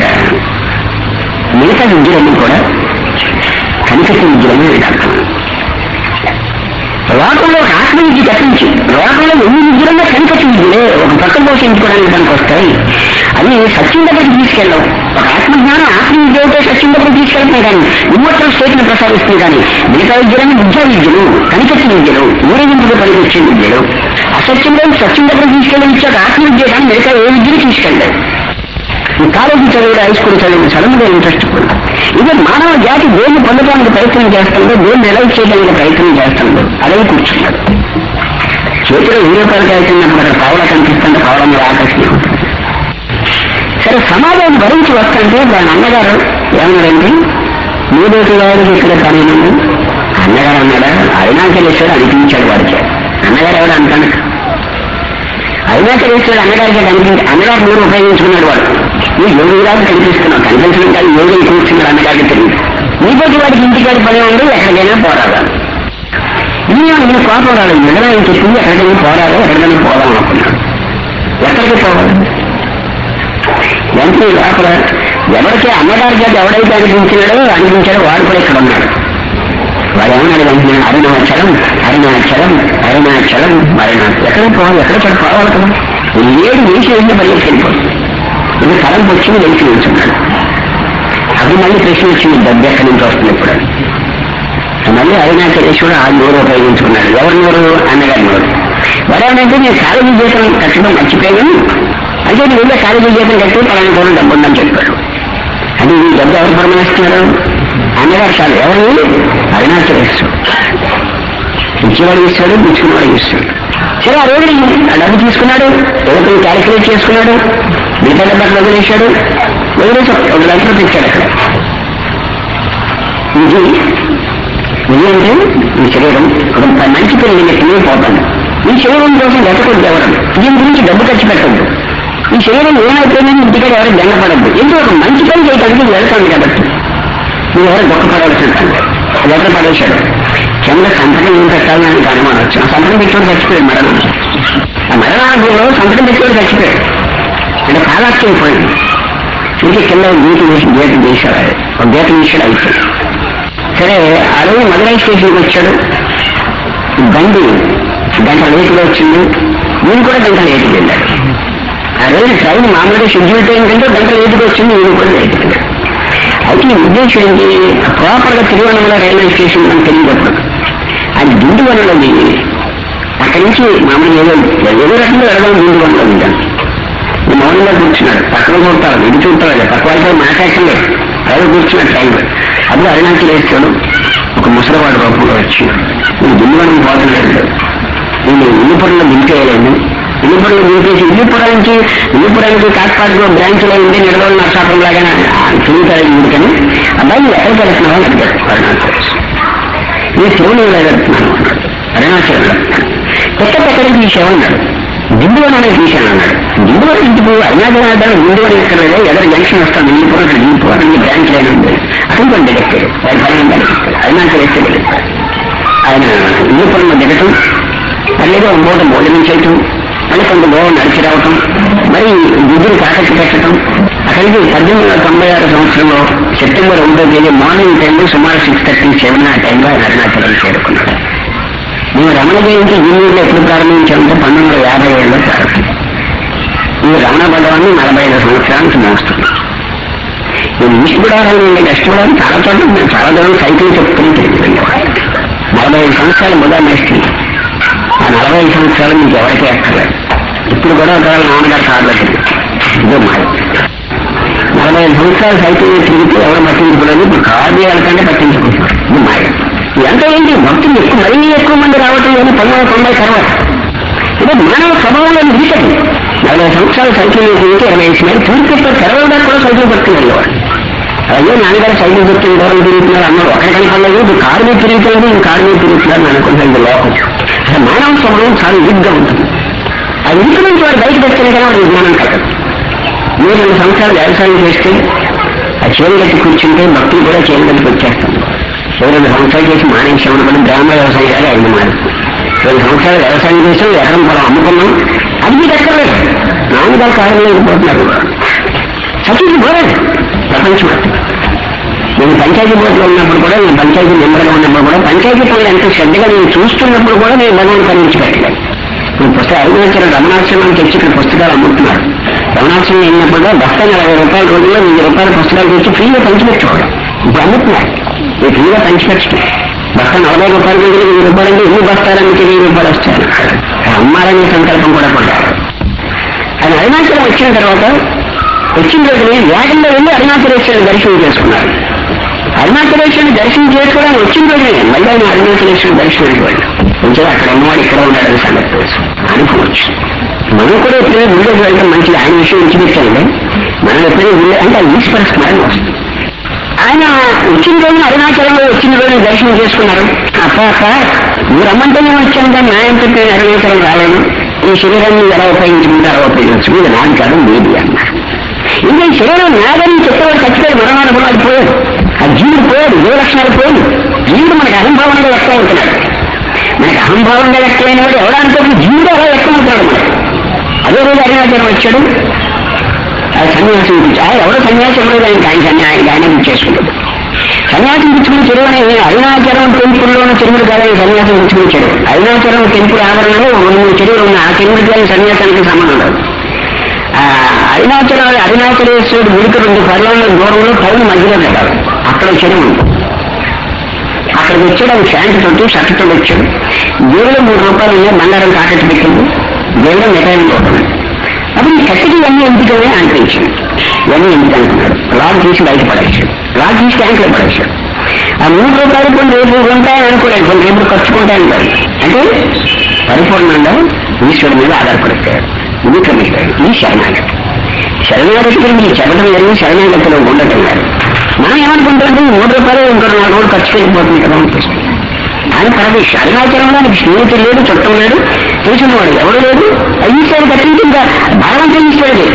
మిగతా విద్యలన్నీ కూడా కనిపెట్టే విద్యలని వీడు అర్థం లోకంలో ఒక ఆత్మ విద్య తప్పించి లోకంలో ఎన్ని విద్యలున్నా కనిపెట్టి విద్యలే ఒక పక్క పోషించుకోవడానికి దానికి వస్తాయి అది సత్యం దగ్గరికి తీసుకెళ్ళవు ఒక ఆత్మజ్ఞానం ఆత్మ విద్య అయితే సత్యం దగ్గరికి తీసుకెళ్తున్నాయి కానీ ఇమ్మోటల్ స్టేట్ ని ప్రసాదిస్తుంది కానీ మిగతా విద్యలన్నీ విద్యా విద్యలు కనిపెట్టి విద్యలు ఊరేగింపుకు పనికొచ్చే విద్యలు అసత్యంలో సత్యం దగ్గర తీసుకెళ్ళి ఇచ్చాక ఆత్మ విద్య కానీ మిగతా ఏ విద్యను తీసుకెళ్ళలేదు ఈ కాలేజీ చదివిన హై స్కూల్ చదివిన చదువులో ఇంట్రెస్ట్ కూడా ఇది మానవ జాతి దేన్ని పొందడానికి ప్రయత్నం చేస్తుందో దేన్ని రిలైజ్ చేయడానికి ప్రయత్నం చేస్తుందో అదే కూర్చున్నాడు చేతిలో వెయ్యి రూపాయలు కాల్చినప్పుడు అక్కడ పావుల కనిపిస్తుంటే పావుల మీద ఆకర్షణ ఉంటుంది సరే సమాజం భరించి వస్తుంటే దాని అన్నగారు ఏమన్నాడంటే మూడోటి వాడికి ఇక్కడ పని ఉంది అన్నగారు అన్నాడా అరుణాచలేశ్వరుడు అనిపించాడు వాడికి అన్నగారు ఎవడు అంటాడు అరుణాచలేశ్వరుడు అన్నగారికి కనిపించి అన్నగారు మీరు ఉపయోగించుకున్నాడు వాడు ఈ యోగిలాగా కనిపిస్తున్నావు కనిపించడం కాదు యోగి కూర్చున్నాడు అన్నగారికి తెలియదు నీతోటి వాడికి ఇంటికాడి పని ఉంది ఎక్కడికైనా పోరాదా నేను నేను కోపం రాలేదు నిజమైన చెప్పింది ఎక్కడికైనా పోరాదు ఎక్కడికైనా పోదాం అనుకున్నాడు ఎక్కడికి పోవాలి వెంటనే లోపల ఎవరికి అన్నగారి చేత ఎవడైతే అనిపించినాడో అనిపించాడో వాడు కూడా ఇక్కడ ఉన్నాడు వాడు ఏమన్నాడు వెంటనే అరుణాచలం అరుణాచలం అరుణాచలం అరుణాచలం ఎక్కడ పోవాలి ఎక్కడ చెడు పోవాలి కదా ఏడు వేసి వెళ్ళి పరిగెత్తి వెళ్ళిపోతుంది ఇది తరం వచ్చింది వెలికి నిల్చున్నాడు అప్పుడు మళ్ళీ ప్రశ్న వచ్చింది డబ్బు ఎక్కడి నుంచి వస్తుంది ఇప్పుడు మళ్ళీ అరుణాచలేశ్వరుడు ఆ నోరు ఉపయోగించుకున్నాడు ఎవరి నోరు అన్నగారి నోరు వాడేమంటే నేను కాలేజీ జీతం కట్టడం మర్చిపోయాను అంటే నేను వెళ్ళే కాలేజీ జీతం కట్టి పలానా దూరం డబ్బు ఉందని చెప్పాడు అది ఈ డబ్బు ఎవరు ప్రమాణిస్తున్నారు అన్నగారు చాలు ఎవరు అరుణాచలేశ్వరు ఇచ్చేవాడు ఇస్తాడు పుచ్చుకున్నవాడు ఇస్తాడు సరే ఆ రోజు ఆ డబ్బు తీసుకున్నాడు ఏదో క్యాలిక్యులేట్ చేసుకున్నాడు మిగతా డబ్బు అక్కడ వదిలేశాడు వదిలేసి ఒక లక్ష రూపాయలు ఇచ్చాడు అక్కడ ఇది ఇది అంటే ఈ శరీరం ఒక మంచి పని నేను పోతాను ఈ శరీరం కోసం వెతకొద్దు ఎవరు దీని గురించి డబ్బు ఖర్చు పెట్టద్దు ఈ శరీరం ఏమైపోయిందని ఇంటికాడ ఎవరు బెంగపడద్దు ఎందుకు ఒక మంచి పని చేయడానికి ఇది వెళ్తాను కాబట్టి నువ్వు ఎవరు గొప్పపడవలసిన అది ఎక్కడ పడేశాడు కింద సంతకం ఏం పెట్టాలని నాకు అనుమానం వచ్చింది ఆ సంతకం పెట్టుకోడు చచ్చిపోయాడు మరణం ఆ మరణానుభవంలో సంతకం పెట్టుకోడు చచ్చిపోయాడు అంటే కాలాక్షం పోయింది ఇంకే కింద గీత వేసి గీత చేశాడు ఆయన. ఒక గీత వేసాడు అయిపోయింది సరే ఆ రోజు మదురై స్టేషన్కి వచ్చాడు బండి గంట లేటుగా వచ్చింది నేను కూడా గంట లేటుకి వెళ్ళాడు ఆ రోజు ట్రైన్ మామూలుగా షెడ్యూల్ టైం కంటే గంట లేటుగా వచ్చింది నేను కూడా లేటుకి వెళ్ళాడు అయితే ఈ ఉద్దేశం ఏంటి ప్రాపర్ గా తిరువనమల రైల్వే స్టేషన్ మనకు తెలియదు అది దిండువనలోది అక్కడి నుంచి మామూలుగా ఏదో ఏదో రకంగా వెళ్ళడం దిండువనలో ఉంటాను మౌనంగా కూర్చున్నాడు పక్కన చూడతారు ఇది చూడతారు పక్క వాళ్ళతో మాట్లాడలేదు అదే కూర్చున్నాడు టైం అప్పుడు అరుణాచల్ వేస్తాడు ఒక ముసలివాడు రూపంలో వచ్చి నేను దిల్లువనం పోతలేదు నేను ఇల్లుపురంలో దింపేయలేదు ఇల్లుపురంలో దింపేసి ఇల్లుపురానికి ఇల్లుపురానికి కాట్పాటిలో బ్రాంచ్లో ఉండి నిడదోలు నర్సాపురం లాగా తిరుగుతాడు ఎందుకని అబ్బాయి నువ్వు ఎక్కడికి వెళ్తున్నావు అని అడిగాడు అరుణాచల్ నేను తిరుమల వెళ్తున్నాను అన్నాడు అరుణాచల్ వెళ్తున్నాను కొత్త ఎక్కడికి తీసావు అన్నాడు దిండువన్ అనే తీశాను అన్నాడు దిండువన్ ఇంటికి అరుణాచల్ ఆడాలి దిండువన్ ఎక్కడ లేదా ఎదరు జంక్షన్ వస్తాను దిండిపోవడం అక్కడ దిండిపోవడం బ్రాంచ్ లైన్ ఉంది అక్కడ కొన్ని దిగట్టాడు వాడి పని ఏంటని అరుణాచల్ వేస్తే దిగట్టాడు ఆయన ఇల్లుపురంలో దిగటం మళ్ళీగా మూట భోజనం చేయటం మళ్ళీ కొంత దూరం నడిచి రావటం మరి బుద్ధుని తాకట్టు పెట్టడం అక్కడికి పద్దెనిమిది వందల తొంభై ఆరు సంవత్సరంలో సెప్టెంబర్ ఒకటో తేదీ మార్నింగ్ టైంలో సుమారు సిక్స్ థర్టీ సెవెన్ ఆ టైంలో ఆయన అరుణాచలం చేరుకున్నాడు మేము రమణ జయంతి హిందూరులో ఎప్పుడు ప్రారంభించామంటే పంతొమ్మిది వందల యాభై ఏడులో ప్రారంభించాం ఈ రమణ భగవాన్ని నలభై ఐదు సంవత్సరానికి మోస్తుంది నేను ఈస్ట్ గోదావరి నుండి వెస్ట్ గోదావరి చాలా చోట్ల నేను చాలా దూరం సైకిల్ చెప్పుకుని తిరిగి వెళ్ళేవాడు నలభై ఐదు సంవత్సరాలు మొదలు నేస్తుంది ఆ నలభై ఐదు సంవత్సరాలు మీకు ఎవరికీ ఎక్కర్లేదు ఇప్పుడు కూడా ఒకవేళ నాన్నగారు కార్లో ఇదే మాట నలభై ఐదు సంవత్సరాలు సైకిల్ మీద తిరిగితే ఎవరు పట్టించుకోలేదు ఇప్పుడు కారు వెళ్ళకంటే పట్టించుకుంటున్నారు ఇది మాయ ఇదంతా ఏంటి భక్తులు ఎక్కువ మరీ ఎక్కువ మంది రావటం లేదు పంతొమ్మిది వందల తొంభై తర్వాత ఇది మానవ స్వభావంలో గీతది నలభై సంవత్సరాలు సైకిల్ మీద తిరిగితే ఇరవై ఐదు నెలలు తూర్పు తెరవడానికి కూడా సైకిల్ పట్టుకుని వెళ్ళేవాడు అయ్యో నాన్నగారు సైకిల్ పెట్టి దూరం తిరుగుతున్నారు అన్నారు ఒకరి కనపడలేదు ఇప్పుడు కారు మీద తిరుగుతున్నారు ఈ కారు మీద తిరుగుతున్నారు అని అనుకుంటున్నారు ఇది లోకం అసలు మానవ స్వభావం చాలా ఇరుగ్గా ఉంటుంది ఆ ఇంటి నుంచి వాడు బయటకు వస్తేనే కానీ వాడు విజ్ఞానం కట్టదు మీరు రెండు సంవత్సరాలు వ్యవసాయం చేస్తే ఆ చేను గట్టి కూర్చుంటే భక్తులు కూడా చేను గట్టికి వచ్చేస్తాం ఓ రెండు సంవత్సరాలు చేసి మానేసాం అనుకుని బ్రాహ్మణ వ్యవసాయం గారు ఐదు మారు రెండు సంవత్సరాలు వ్యవసాయం చేసాం ఎకరం పొలం అమ్ముకున్నాం అది మీకు ఎక్కర్లేదు నాన్నగారు కారణంగా వెళ్ళిపోతున్నారు చదువు పోలేదు ప్రపంచం అంతా నేను పంచాయతీ బోర్డులో ఉన్నప్పుడు కూడా నేను పంచాయతీ మెంబర్గా ఉన్నప్పుడు కూడా పంచాయతీ పనులు ఎంత శ్రద్ధగా నేను చూస్తున్నప్పుడు కూడా నేను భగవాన్ పని పెట్టలేదు ఇప్పుడు పుస్తకం అరుణాచలం రమణాశ్రమం తెచ్చి ఇక్కడ పుస్తకాలు అమ్ముతున్నారు రమణాశ్రమం వెళ్ళినప్పుడు కూడా బస్తా నలభై రూపాయల రోజుల్లో వెయ్యి రూపాయల పుస్తకాలు తెచ్చి ఫ్రీగా పంచిపెట్టుకోవడం ఇప్పుడు అమ్ముతున్నారు ఈ ఫ్రీగా పంచిపెట్టడం బస్తా నలభై రూపాయల రోజులు వెయ్యి రూపాయలు అంటే ఎన్ని బస్తాలు అమ్మితే వెయ్యి రూపాయలు వస్తాయి అమ్మాలనే సంకల్పం కూడా పడ్డారు ఆయన అరుణాచలం వచ్చిన తర్వాత వచ్చిన రోజుని వేగంలో వెళ్ళి అరుణాచలేశ్వరుని దర్శనం చేసుకున్నారు అరుణాచలేశ్వరుని దర్శనం చేసుకోవడానికి వచ్చిన రోజునే మళ్ళీ ఆయన అరుణాచలేశ్వరుని దర్శనానికి వెళ్ళాం కొంచెం అక్కడ ఉన్నవాడు ఇక్కడ ఉన్నాడని సంగతి తెలుసు అనుకోవచ్చు మనం కూడా ఎప్పుడైనా గుళ్ళకి వెళ్ళడం మంచిది ఆయన విషయం విడిచిపెట్టండి మనం ఎప్పుడైనా గుళ్ళ అంటే ఆ ఈశ్వర స్మరణ వస్తుంది ఆయన వచ్చిన రోజున అరుణాచలంలో వచ్చిన రోజున దర్శనం చేసుకున్నారు అప్ప అప్ప నువ్వు రమ్మంటేనే వచ్చాను కానీ నా ఎంత నేను అరుణాచలం రాలేను ఈ శరీరాన్ని ఎలా ఉపయోగించుకుంటే అలా ఉపయోగించు ఇది నాది కాదు మీది అన్నారు ఇంకా ఈ శరీరం నాదని చెప్పేవాడు చచ్చిపోయాడు మరణాలు అది పోయాడు ఆ జీవుడు పోయాడు ఏ లక్షణాలు పోయాడు జీవుడు మనకి అహంభావంగా వ్యక్తం అవుతున్నాడు మనకి అహంభావంగా వ్యక్తమైన వాడు ఎవడానికి జీవుడు అలా వ్యక్తం అవుతున్నాడు మనకి అదే రోజు అరుణాచలం వచ్చాడు ఆ సన్యాసం ఇచ్చి ఆ ఎవరో సన్యాసం ఎవరో ఆయనకి ఆయన సన్యాసం ఆయన ఇచ్చేసుకున్నాడు సన్యాసం పుచ్చుకుని చెరువుని అరుణాచలం టెంపుల్లోని చెరువులు కాదని సన్యాసం పుచ్చుకుని చెరువు అరుణాచలం టెంపుల్ ఆవరణలో రెండు మూడు చెరువులు ఉన్నాయి ఆ చెరువులకి ఆయన సన్యాసానికి సంబంధం లేదు ఆ అరుణాచలం అరుణాచలేశ్వరుడు గుడికి రెండు పర్యాల దూరంలో పైన మధ్యలో పెట్టాలి అక్కడ చెరువు ఉంది అక్కడికి వచ్చాడు అది ప్యాంటు తోటి షర్ట్ తోటి వచ్చాడు జేబులో మూడు రూపాయలు ఉన్నాయి బంగారం తాకట్టు పెట్టింది జేబులో మిఠాయి పోతుంది అప్పుడు ఈ కసిడి ఇవన్నీ ఎందుకనే అనిపించింది ఇవన్నీ ఎందుకు అనుకున్నాడు లాగ్ తీసి బయట పడేసాడు లాగ్ తీసి ట్యాంకులో పడేసాడు ఆ మూడు రూపాయలు కొన్ని రేపు ఉంటాయని అనుకోలేదు కొన్ని రేపు ఖర్చుకుంటాయని కాదు అంటే పరిపూర్ణంగా ఈశ్వరుడి మీద ఆధారపడిపోయాడు ఇది క్రమిస్తాడు ఈ శరణాగతి శరణాగతి గురించి చెప్పడం లేదు శరణాగతిలో ఉండటం లేదు మనం ఏమనుకుంటాం ఈ మూడు రూపాయలు ఇంకో నాలుగు రోజులు ఖర్చు వెళ్ళిపోతుంది కదా అనిపిస్తుంది ఆయన పరమేశ్వర అరుణాచలంలో ఆయనకి స్నేహితుడు లేడు చుట్టం లేడు తెలిసినవాడు ఎవడు లేదు ఈశ్వరుడు తప్పించి ఇంకా భగవంతుడు ఈశ్వరుడే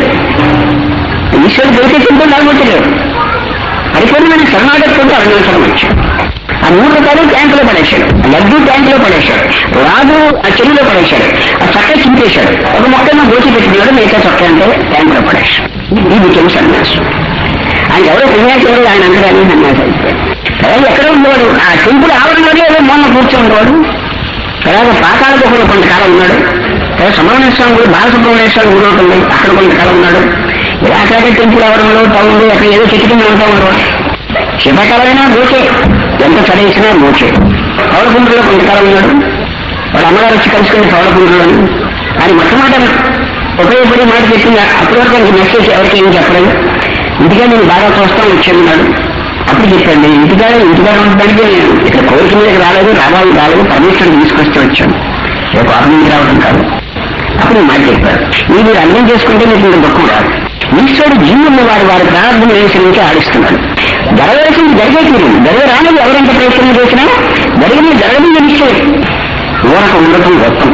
ఈశ్వరుడు దొరికే చింత లేకపోతే లేడు పరిపూర్ణమైన శరణాగతితో అరుణాచలం వచ్చాడు ఆ మూడు రూపాయలు ట్యాంకులో పడేశాడు ఆ లడ్డు ట్యాంకులో పడేశాడు రాజు ఆ చెరువులో పడేశాడు ఆ చక్క చింపేశాడు ఒక మొక్కను గోచి పెట్టినాడు మిగతా చక్క అంటే ట్యాంకులో పడేశాడు ఇది విజయం సన్యాసం ఆయన ఎవరో సన్యాసి ఎవరు ఆయన అంతరాన్ని సన్యాసం అయిపోయాడు అలాగే ఎక్కడ ఉండేవాడు ఆ టెంపుల్ ఆవరణలోనే ఏదో మొన్న కూర్చొని ఉండేవాడు అలాగే పాతాల గుహలో కొంతకాలం ఉన్నాడు తర్వాత సుబ్రహ్మణ్య స్వామి గుడి బాలసుబ్రహ్మణ్య స్వామి గుడి ఒకటి ఉంది అక్కడ కొంతకాలం ఉన్నాడు ఇలా అట్లాగే టెంపుల్ ఆవరణలో టౌన్లో అక్కడ ఏదో చెట్టు కింద ఉంటా ఉండేవాడు శివకాలమైనా మోచే ఎంత చదివించినా మోచే పౌడకుండ్రులో కొంతకాలం ఉన్నాడు వాళ్ళ అమ్మగారు వచ్చి కలుసుకుని పౌడకుండ్రులోని ఆయన మొట్టమొదటి ఉపయోగపడి మాట చెప్పింది అప్పటి వరకు ఆయనకి మెసేజ్ ఎవరికి ఏం చెప్పలేదు ఇంటిగా నేను బాగా చూస్తాను వచ్చాడు అప్పుడు చెప్పాడు నేను ఇంటికాడ ఇంటికాడ ఉండడానికి నేను ఇక్కడ కోరిక మీదకి రాలేదు రావాలి రాలేదు పరమేశ్వరుడు తీసుకొస్తే వచ్చాను రేపు ఆత్మీయ రావడం కాదు అప్పుడు ఈ మాట చెప్పారు మీరు మీరు అర్థం చేసుకుంటే మీకు ఇంత దుఃఖం రాదు ఈశ్వరుడు జీవుల్ని వారి వారి ప్రారంభం అనుసరించి ఆడిస్తున్నాడు జరగవలసింది జరిగే తీరు జరగ రానిది ఎవరెంత ప్రయత్నం చేసినా జరిగింది జరగదు నిశ్చయం ఊరక ఉండటం గొప్పం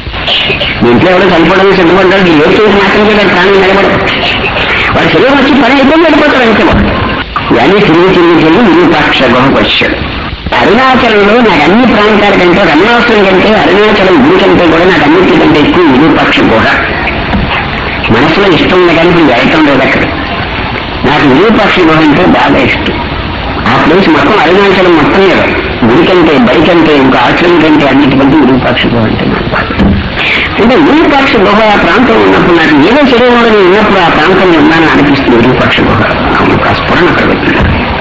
మీ ఇంట్లో ఎవరో చనిపోవడం సిద్ధపడ్డాడు ఏ చేసి మాత్రం చేయడం ప్రాణం నిలబడదు వాడి శరీరం వచ్చి పని అయిపోయి వెళ్ళిపోతాడు అంతే వాడు ఇవన్నీ తిరిగి తిరిగి తిరిగి విరూపాక్ష గుహకు వచ్చాడు అరుణాచలంలో నాకు అన్ని ప్రాంతాల కంటే రమణాసురం కంటే అరుణాచలం గుడి కంటే కూడా నాకు అన్నిటికంటే ఎక్కువ విరూపాక్ష గుహ మనసులో ఇష్టం ఉంది కానీ ఇప్పుడు వెళ్ళటం లేదు అక్కడ నాకు విరూపాక్ష గుహ అంటే బాగా ఇష్టం ఆ ప్లేస్ మొత్తం అరుణాచలం మొత్తం మీద గుడి కంటే బడి కంటే ఇంకా ఆశ్రమం కంటే అన్నిటికంటే విరూపాక్ష గుహ అంటే నాకు బాగా ఇష్టం. అంటే విరూపాక్ష గుహ ఆ ప్రాంతం ఉన్నప్పుడు నాకు ఏదో శరీరంలో నేను ఉన్నప్పుడు ఆ ప్రాంతంలో ఉన్నానని అనిపిస్తుంది విరూపాక్ష గుహ నాకు ఆ స్ఫురణ అక్కడ పెట్టింది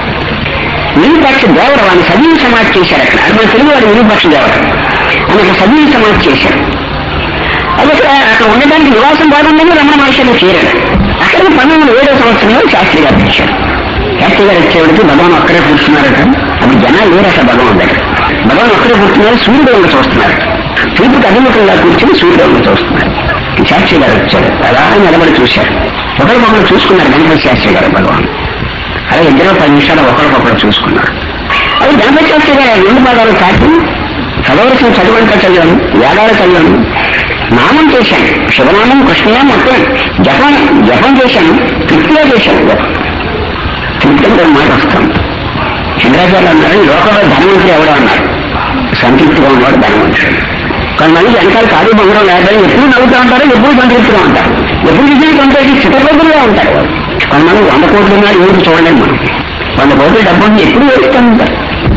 విరూపాక్ష దేవర వాడిని సజీవ సమాధి చేశారు అక్కడ అది మన తెలుగు వాడు విరూపాక్ష దేవర అని ఒక సజీవ సమాధి చేశారు అది అక్కడ అక్కడ ఉండడానికి నివాసం బాగుందని రమణ మహర్షిలో చేరాడు అక్కడికి పంతొమ్మిది ఏడో సంవత్సరంలో శాస్త్రి గారు వచ్చారు శాస్త్రి గారు వచ్చేవాడికి భగవాన్ అక్కడే కూర్చున్నారట అప్పుడు జనాలు లేరు అసలు భగవాన్ దగ్గర భగవాన్ అక్కడే కూర్చున్నారు సూర్యుడు వంక చూస్తున్నారు తూర్పుకి అభిముఖంగా కూర్చుని సూర్యుడు వంక చూస్తున్నారు ఈ శాస్త్రి గారు వచ్చారు అలా నిలబడి చూశారు ఒకరికొకరు చూసుకున్నారు గణపతి శాస్త్రి గారు భగవాన్ అలా ఇద్దరు పది నిమిషాలు ఒకరికొకరు చూసుకున్నారు అది గణపతి శాస్త్రి గారు ఆ రెండు పాదాలు కాటి చదవలసిన చదువంతా చదివాను వేదాలు చదివాను నామం చేశాను శివనామం కృష్ణనామం మొత్తం జపం జపం చేశాను తృప్తిగా చేశాను జపం తృప్తిగా ఒక మాట వస్తాను చంద్రాచార్య అన్నారు ఈ లోకంలో ధనవంతుడు ఎవడో అన్నారు సంతృప్తిగా ఉన్నవాడు ధనవంతుడు కొంతమంది వెనకాల కాదు బంగారం లేకపోతే ఎప్పుడు నవ్వుతూ ఉంటారు ఎప్పుడు సంతృప్తిగా ఉంటారు ఎప్పుడు చూసినా కొంతకి చిత్తపద్దులుగా ఉంటారు కొంతమంది వంద కోట్లు ఉన్నారు ఎవరికి చూడలేము మనం వంద కోట్ల డబ్బుని ఎప్పుడు వేస్తూ ఉంటారు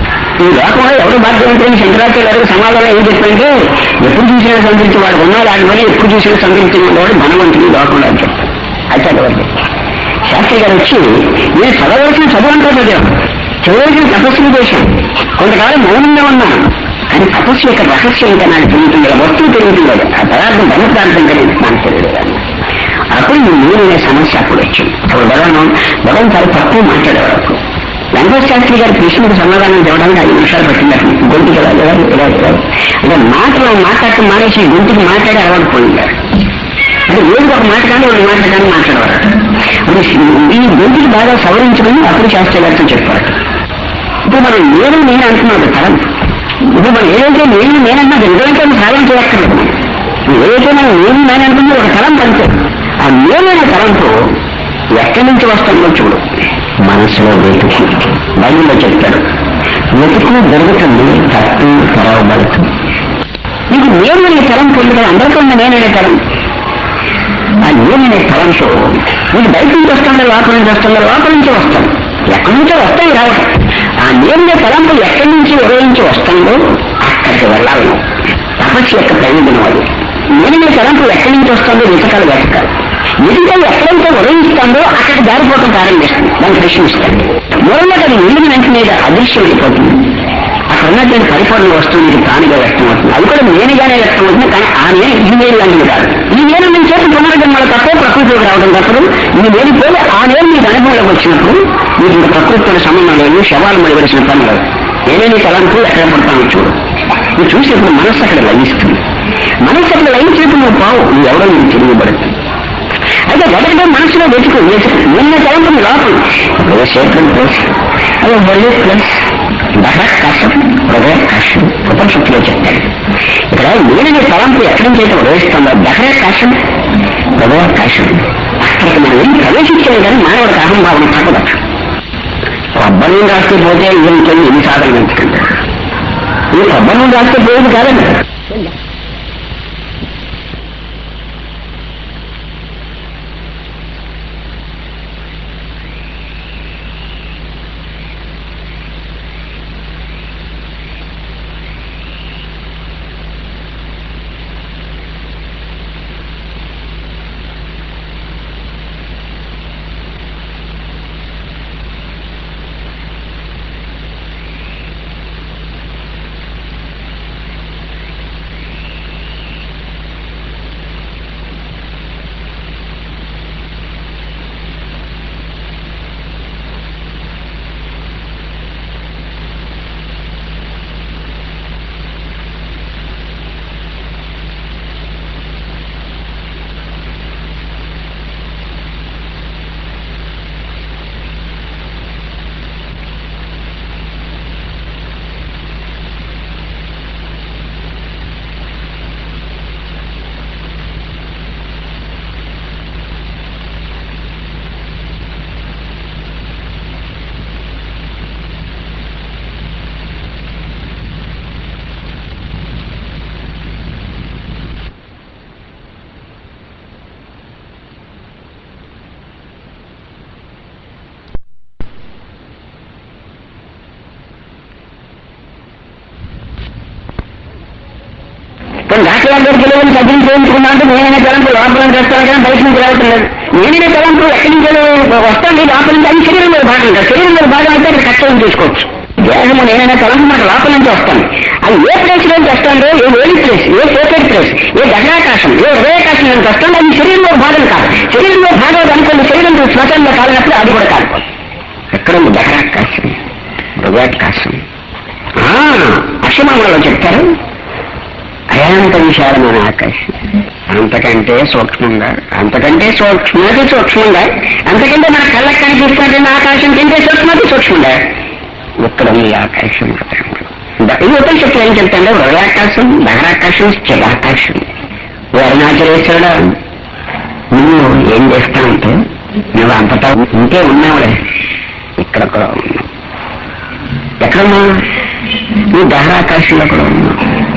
ఈ లోకంలో ఎవరు భాగ్యవంతులు శంకరాచార్య గారికి సమాధానం ఏం చెప్పంటే ఎప్పుడు చూసినా సంతృప్తి వాడు ఉన్నాడు ఆయన వల్ల ఎప్పుడు చూసినా సంతృప్తి ఉన్నవాడు ధనవంతుడు ఈ లోకంలో అని చెప్పారు అయితే వరకు శాస్త్రి గారు వచ్చి నేను చదవలసిన చదువు అంతా చదివాను చదవలసిన తపస్సులు చేశాను కొంతకాలం మౌనంగా ఉన్నాను కానీ తపస్సు యొక్క రహస్యం ఇంకా నాకు తెలియటం లేదు వస్తువు తెలియటం లేదు ఆ పదార్థం ధన పదార్థం కలిగి నాకు తెలియదు కానీ అప్పుడు ఈ నేను అనే సమస్య అప్పుడు వచ్చింది అప్పుడు భగవాన్ భగవాన్ చాలా తక్కువ మాట్లాడేవారు అప్పుడు వెంకట శాస్త్రి గారి ప్రశ్నకు సమాధానం చెప్పడానికి ఐదు నిమిషాలు పట్టింది అతను గొంతుకి ఎలా ఎలా ఎలా ఎలా అంటే మాటలు మాట్లాడటం మానేసి గొంతుకి మాట్లాడి అలవాటు పోయిందారు అంటే రోజుకు ఒక మాట కానీ ఒక మాట కానీ మాట్లాడేవారు అంటే ఈ గొంతుకి బాగా సవరించుకుని అప్పుడు శాస్త్రి గారితో చెప్పారు ఇప్పుడు మనం నేను నేను అంటున్నాడు తరం ఇప్పుడు మనం ఏదైతే నేను నేనన్నది నిజంగా సాధన చేయక్కర్లేదు మనం. ఏదైతే మనం నేను నేను అంటుంది ఒక తలం అంతే ఆ నేనైన తలంతో ఎక్కడి నుంచి వస్తుందో చూడు మనసులో వెతుకు బైబిల్లో చెప్తాడు వెతుకు దొరుకుతుంది తప్పు తెరవబడుతుంది నీకు నేననే తలం పొందుతాడు అందరికీ ఉన్న నేననే తలం ఆ నేననే తలంతో నీకు బయట నుంచి వస్తుందో లోపల నుంచి వస్తుందో లోపల నుంచి వస్తాం ఎక్కడి నుంచో వస్తాయి రావటం ఆ నేనే తలంపు ఎక్కడి నుంచి ఉదయించి వస్తుందో అక్కడికి వెళ్ళాలి నువ్వు. తపస్సు యొక్క ప్రయోజనం అది నేనే తలంపు ఎక్కడి నుంచి వస్తుందో వెతకాలి వెతకాలి వెతికాలి ఎక్కడైతే ఉదయిస్తుందో అక్కడికి దారిపోవటం ప్రారంభిస్తుంది దాన్ని ప్రశ్నిస్తాడు మూలంగా అది వెళ్ళిన వెంటనే అది అదృశ్యం అయిపోతుంది అక్కడ ఉన్నటువంటి పరిపూర్ణ వస్తువు నీకు తానుగా వ్యక్తం అవుతుంది అది కూడా నేనుగానే వ్యక్తం అవుతుంది కానీ ఆ నేను ఈ నేను లాంటిది కాదు ఈ నేను నేను చేసి పునర్జన్మల తప్ప ప్రకృతిలోకి రావడం తప్పదు ఈ నేను పోయి ఆ నేను మీకు అనుభవంలోకి వచ్చినప్పుడు మీకు ఇంకా ప్రకృతితో సంబంధం లేదు శవాలు మడివలసిన పని లేదు నేనే నీ తలంపు ఎక్కడ పడతాను చూడు నువ్వు చూసినప్పుడు మనస్సు అక్కడ లయిస్తుంది మనస్సు అక్కడ లయించినప్పుడు నువ్వు పావు నువ్వు ఎవరో నీకు తెలియబడుతుంది అయితే మొదటిగా మనసులో వెతుకు వెతుకు నిన్న తలంపుని లోపల ఒక సేకరణ ప్లస్ అది మళ్ళీ ప్లస్ దహకాశం హృదయాకాశం ఉపనిషత్తులో చెప్తాడు ఇక్కడ నేననే తలంపు ఎక్కడి నుంచి అయితే ఉదయిస్తుందో దహరాకాశం హృదయాకాశం అక్కడికి మనం ఏం ప్రవేశించలేదు కానీ మానవుడికి అహంభావన తగ్గదు కొబ్బరి నూనె రాస్తే పోతే ఈయనకెళ్ళి ఎన్ని సాధనలు ఎంచుకుంటారు ఈ కొబ్బరి నూనె రాస్తే పోయేది కాదండి కొన్ని డాక్టర్ దగ్గరికి వెళ్ళి సజ్జలు చేయించుకున్నా అంటే నేనైనా తలంపు లోపల నుంచి వస్తాను కానీ బయట నుంచి రావట్లేదు నేనైనా తలంపు ఎక్కడి నుంచి వస్తాను లోపల నుంచి అది శరీరంలో భాగం కాదు శరీరంలో భాగం అయితే అది కష్టం చేసుకోవచ్చు దేహము నేనైనా తలంపు మాట లోపల నుంచి వస్తాను అది ఏ ప్లేస్ నుంచి వస్తాను ఏ వేడి ప్లేస్ ఏ సేఫెడ్ ప్లేస్ ఏ దహరాకాశం ఏ హృదయాకాశం నుంచి వస్తాను అది శరీరంలో భాగం కాదు శరీరంలో భాగం అనుకోండి శరీరం శ్మశానంలో కాలినప్పుడు అది కూడా కాదు ఎక్కడ ఉంది దహరాకాశం హృదయాకాశం అక్షమామలో చెప్తారు అయాంత విశాలమైన ఆకాశం అంతకంటే సూక్ష్మంగా అంతకంటే సూక్ష్మది సూక్ష్మంగా అంతకంటే మన కళ్ళకి కనిపిస్తున్నటువంటి ఆకాశం కంటే సూక్ష్మది సూక్ష్మంగా ఇక్కడ ఉంది ఆకాశం ఈ ఉపనిషత్తులు ఏం చెప్తాంటే హృదయాకాశం దహరాకాశం స్థిరాకాశం ఓ అరుణాచలేశ్వరుడు నువ్వు ఏం చేస్తావంటే నువ్వు అంతటా ఉంటే ఉన్నావులే ఇక్కడ కూడా ఉన్నావు ఎక్కడున్నావు నువ్వు దహరాకాశంలో కూడా ఉన్నావు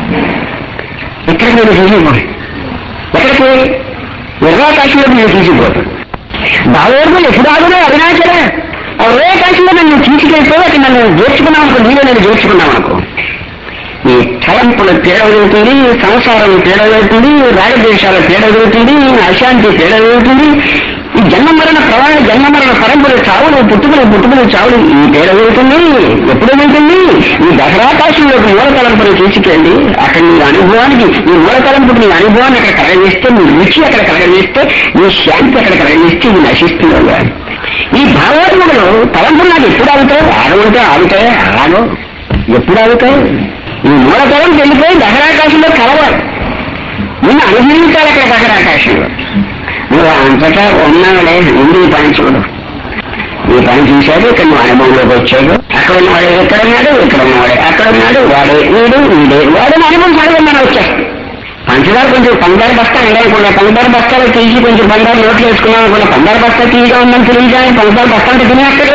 ఎక్కడికి నేను తీసుకుపోను ఎక్కడికి ఉదయాకాశంలో నేను తీసుకుపోతాను బావోర్గు ఎసురాగునే అవినాశలే ఆ ఉదయాకాశంలో నన్ను తీసుకెళ్తే అక్కడ నన్ను చేర్చుకున్నాం అనుకో నీలో నేను చేర్చుకున్నాం అనుకో ఈ తలంపుల పీడ జరుగుతుంది సంసారం పీడ జరుగుతుంది రాగద్వేషాల పీడ జరుగుతుంది అశాంతి పీడ జరుగుతుంది ఈ జన్మ మరణ ప్రవాణ జన్మ మరణ పరంపర చావులు పుట్టుకలు పుట్టుకలు చావులు ఈ పీడ జరుగుతుంది ఎప్పుడు వెళ్తుంది ఈ దసరాకాశంలోకి మూల తలంపుని తీసుకెళ్ళి అక్కడ నీ అనుభవానికి నీ మూల తలంపుకి నీ అనుభవాన్ని అక్కడ కలగజేస్తే నీ రుచి అక్కడ కలగజేస్తే నీ శాంతి అక్కడ కలగజేస్తే ఇది నశిస్తుంది ఈ భావోత్మకులు తలంపులు నాకు ఎప్పుడు ఆగుతాయి ఆగమంటే ఆగుతాయి ఆగో ఎప్పుడు ఆగుతాయి ఈ మూలతలం వెళ్ళిపోయి దహరాకాశంలో కలవాలి నిన్ను అనుభవించాలి అక్కడ దహరాకాశంలో నువ్వు అంతటా ఉన్నావులే ఉంది ఈ పని చూడు ఈ పని చూశాడు ఇక్కడ నువ్వు అనుభవంలోకి వచ్చాడు అక్కడ ఉన్నవాడు ఇక్కడ ఉన్నాడు ఇక్కడ ఉన్నవాడే అక్కడ ఉన్నాడు వాడే వీడు వీడే వాడు అనుభవం సడగమని వచ్చేస్తాడు పంచదార కొంచెం పంచదార బస్తా ఉండకుండా పంచదార బస్తాలు తీసి కొంచెం పంచదార నోట్లు వేసుకున్నాం అనుకున్నా పంచదార బస్తా తీయగా ఉందని తెలియదు కానీ పంచదార బస్తా అంటే తినేస్తాడు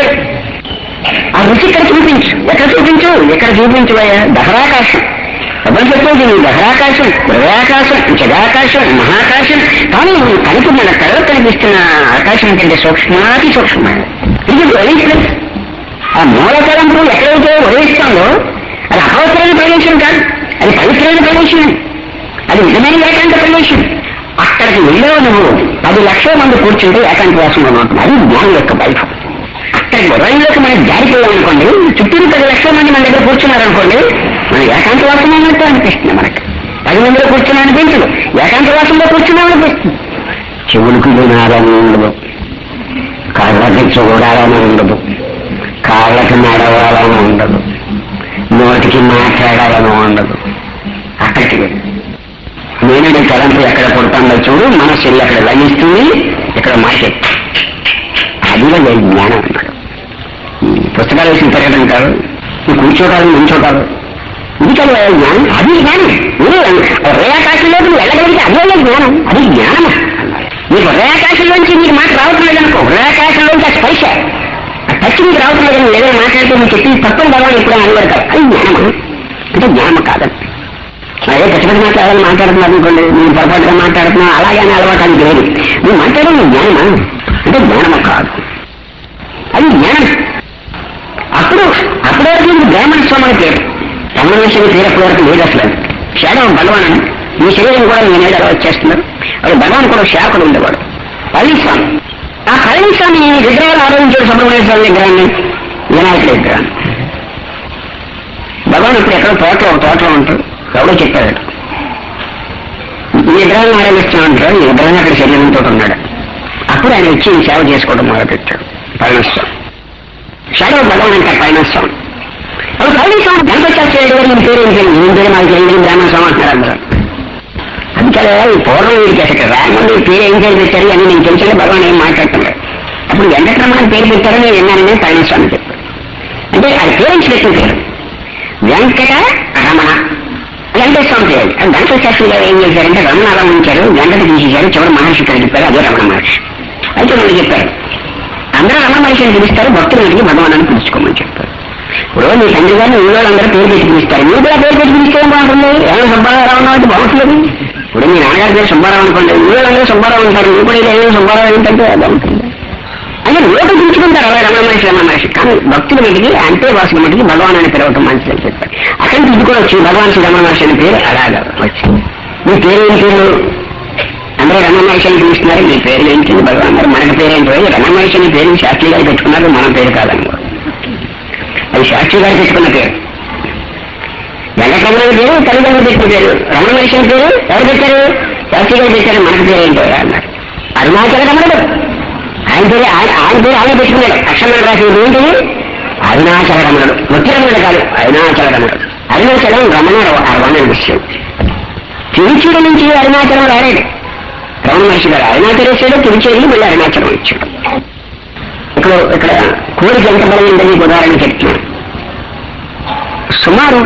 ఆ రుచి ఇక్కడ చూపించు ఎక్కడ చూపించు ఎక్కడ చూపించవయ్యా దహరాకాశం ప్రపంచంలో నీ దహరాకాశం హృదయాకాశం జగాకాశం మహాకాశం కానీ నువ్వు కనుక మన కళలో కనిపిస్తున్న ఆకాశం కంటే సూక్ష్మాతి సూక్ష్మమైన ఇది వెరీ ఆ మూలతలంపు ఎక్కడైతే ఉదయిస్తుందో అది అపవిత్రమైన ప్రదేశం కాదు అది పవిత్రమైన ప్రదేశం అది నిజమైన ఏకాంత ప్రదేశం అక్కడికి వెళ్ళావు నువ్వు పది లక్షల మంది కూర్చుంటే ఏకాంత వాసంలో ఉంటుంది అది జ్ఞానం యొక్క బయట అక్కడ గుర్రంలోకి మనం జారిపోయాం అనుకోండి చుట్టూరు పది లక్షల మంది మన దగ్గర కూర్చున్నారు అనుకోండి మన ఏకాంతవాసమైనట్టు అనిపిస్తుంది మనకి పది మందిలో కూర్చున్నా అనిపించదు ఏకాంతవాసంలో కూర్చున్నాం అనిపిస్తుంది చెవులకు వినాలని ఉండదు కళ్ళకి చూడాలని ఉండదు కాళ్ళకి నడవాలని ఉండదు నోటికి మాట్లాడాలని ఉండదు అక్కడికి వెళ్ళి నేను నీ తలంపు ఎక్కడ పుడతాందో చూడు మనస్సు అక్కడ లయిస్తుంది ఇక్కడ మాట అది జ్ఞానం అన్నాడు ఈ పుస్తకాలు వేసి తిరగడంటారు ఈ కూర్చోటాలు నించోటాలు ఇది కదా జ్ఞానం అది జ్ఞానం మీరు హృదయాకాశంలోకి నువ్వు వెళ్ళగలిగితే అదే జ్ఞానం అది జ్ఞానం మీకు హృదయాకాశంలోంచి మీకు మాట రావట్లేదు అనుకో హృదయాకాశంలోంచి ఆ స్పర్శ ఆ టచ్ మీకు రావట్లేదు అని ఏదైనా మాట్లాడితే మీరు చెప్పింది తప్పని భగవాన్ ఎప్పుడూ అనబడతారు అది జ్ఞానమా అంటే జ్ఞానం కాదని అదే కష్టపడి మాట్లాడాలని మాట్లాడుతున్నారు అనుకోండి నేను పొరపాటుగా మాట్లాడుతున్నా అలాగే అని అలవాటానికి లేదు నువ్వు మాట్లాడేది జ్ఞానమా అంటే జ్ఞానము కాదు అది జ్ఞానం అప్పుడు అప్పటి వరకు నీకు బ్రాహ్మణ స్వామి అని పేరు రమణ విషయం పేరు అప్పటి వరకు లేదు అసలు శాఖం భగవాన్ ఈ శరీరం కూడా నేనేది అలా వచ్చేస్తున్నారు అది భగవాన్ కూడా శాఖలు ఉండేవాడు పళనిస్వామి ఆ పళనిస్వామి విగ్రహాలు ఆరోగించాడు సుబ్రహ్మణ్య స్వామి విగ్రహాన్ని వినాయకుడి విగ్రహాన్ని భగవాన్ ఇప్పుడు ఎక్కడో తోటలో ఒక తోటలో ఉంటాడు ఎవడో చెప్పాడు ఈ విగ్రహాన్ని ఆరాధిస్తామంటారు ఈ విగ్రహం అక్కడ శరీరంతో ఉన్నాడు అప్పుడు ఆయన వచ్చి ఈ సేవ చేసుకోవడం మొదలుపెట్టాడు పళనిస్వామి షాడో భగవాన్ అంటారు పళనిస్వామి అప్పుడు పళనిస్వామి గణపశాస్త్రి గారు ఈయన పేరు ఏం పేరు ఈయన పేరు మాకు తెలియదు బ్రాహ్మణ స్వామి అంటున్నారు అందరూ అందుకనే ఈ పూర్వం వీడికి అసలు రాకుండా ఈ పేరు ఏం పేరు పెట్టారు అని నేను తెలిసిన భగవాన్ ఏం మాట్లాడుతున్నాడు అప్పుడు వెంకటరమణ పేరు పెట్టారని నేను విన్నానని పళనిస్వామి చెప్పాడు అంటే అది పేరెంట్స్ పెట్టిన పేరు వెంకట రమణ వెంకటేశ్వరం పేరు గణపతి శాస్త్రి గారు ఏం చేశారంటే రమణ అలా ఉంచారు వెంకట తీసేశారు చివరి మహర్షి ఇక్కడ చెప్పారు అదే రమణ మహర్షి అయితే వాళ్ళు చెప్పారు అందరూ రమణ మహర్షి అని పిలుస్తారు భక్తులు ఇంటికి భగవానాన్ని పిలుచుకోమని చెప్పారు ఇప్పుడు మీ తండ్రి గారిని ఊళ్ళో అందరూ పేరు పెట్టి పిలుస్తారు మీరు కూడా పేరు పెట్టి పిలిస్తే ఏం బాగుంటుంది ఏమైనా సుబ్బారావు అంటే బాగుంటుంది ఇప్పుడు మీ నాన్నగారి పేరు సుబ్బారావు అనుకోండి ఊళ్ళో అందరూ సుబ్బారావు ఉంటారు మీరు కూడా ఏమైనా సుబ్బారావు ఏంటంటే బాగుంటుంది అంటే లోటు పిలుచుకుంటారు అలా రమణ మహర్షి రమణ మహర్షి కానీ భక్తుల మటుకి అంతే వాసుల మటుకి భగవాన్ అని పిలవటం మంచిది అని చెప్పారు అక్కడి నుంచి ఇది కూడా వచ్చింది భగవాన్ శ్రీ రమణ మహర్షి అనే పేరు అలాగా వచ్చింది మీ పేరు ఏం పేరు అందరూ రమణ మహర్షి అని పిలుస్తున్నారు మీ పేరు ఏంటి భగవాన్ గారు మనకి పేరు ఏంటో రమణ మహర్షి అనే పేరు శాస్త్రి గారు పెట్టుకున్నారు మన పేరు కాదని అది శాస్త్రి గారు పెట్టుకున్న పేరు వెంకటరమణ పేరు తల్లిదండ్రులు పెట్టిన పేరు రమణ మహర్షి అనే పేరు ఎవరు పెట్టారు శాస్త్రి గారు పెట్టారు మనకి పేరు ఏంటో అన్నారు అరుణాచల రమణుడు ఆయన పేరు ఆయన ఆయన పేరు ఆయన పెట్టుకున్నాడు అక్షరం రాసేది ఏంటిది అరుణాచల రమణుడు ఒట్టి రమణుడు కాదు అరుణాచల రమణుడు అరుణాచలం రమణ రమణ విషయం తిరుచుడు నుంచి అరుణాచలం రాలేడు రమణ మహర్షి గారు అరుణాచలేశ్వరుడు తిరుచేది మళ్ళీ అరుణాచలం ఇచ్చాడు ఇక్కడ ఇక్కడ కోరిక ఎంత బలమైందని మీకు ఉదాహరణ చెప్తున్నాను సుమారు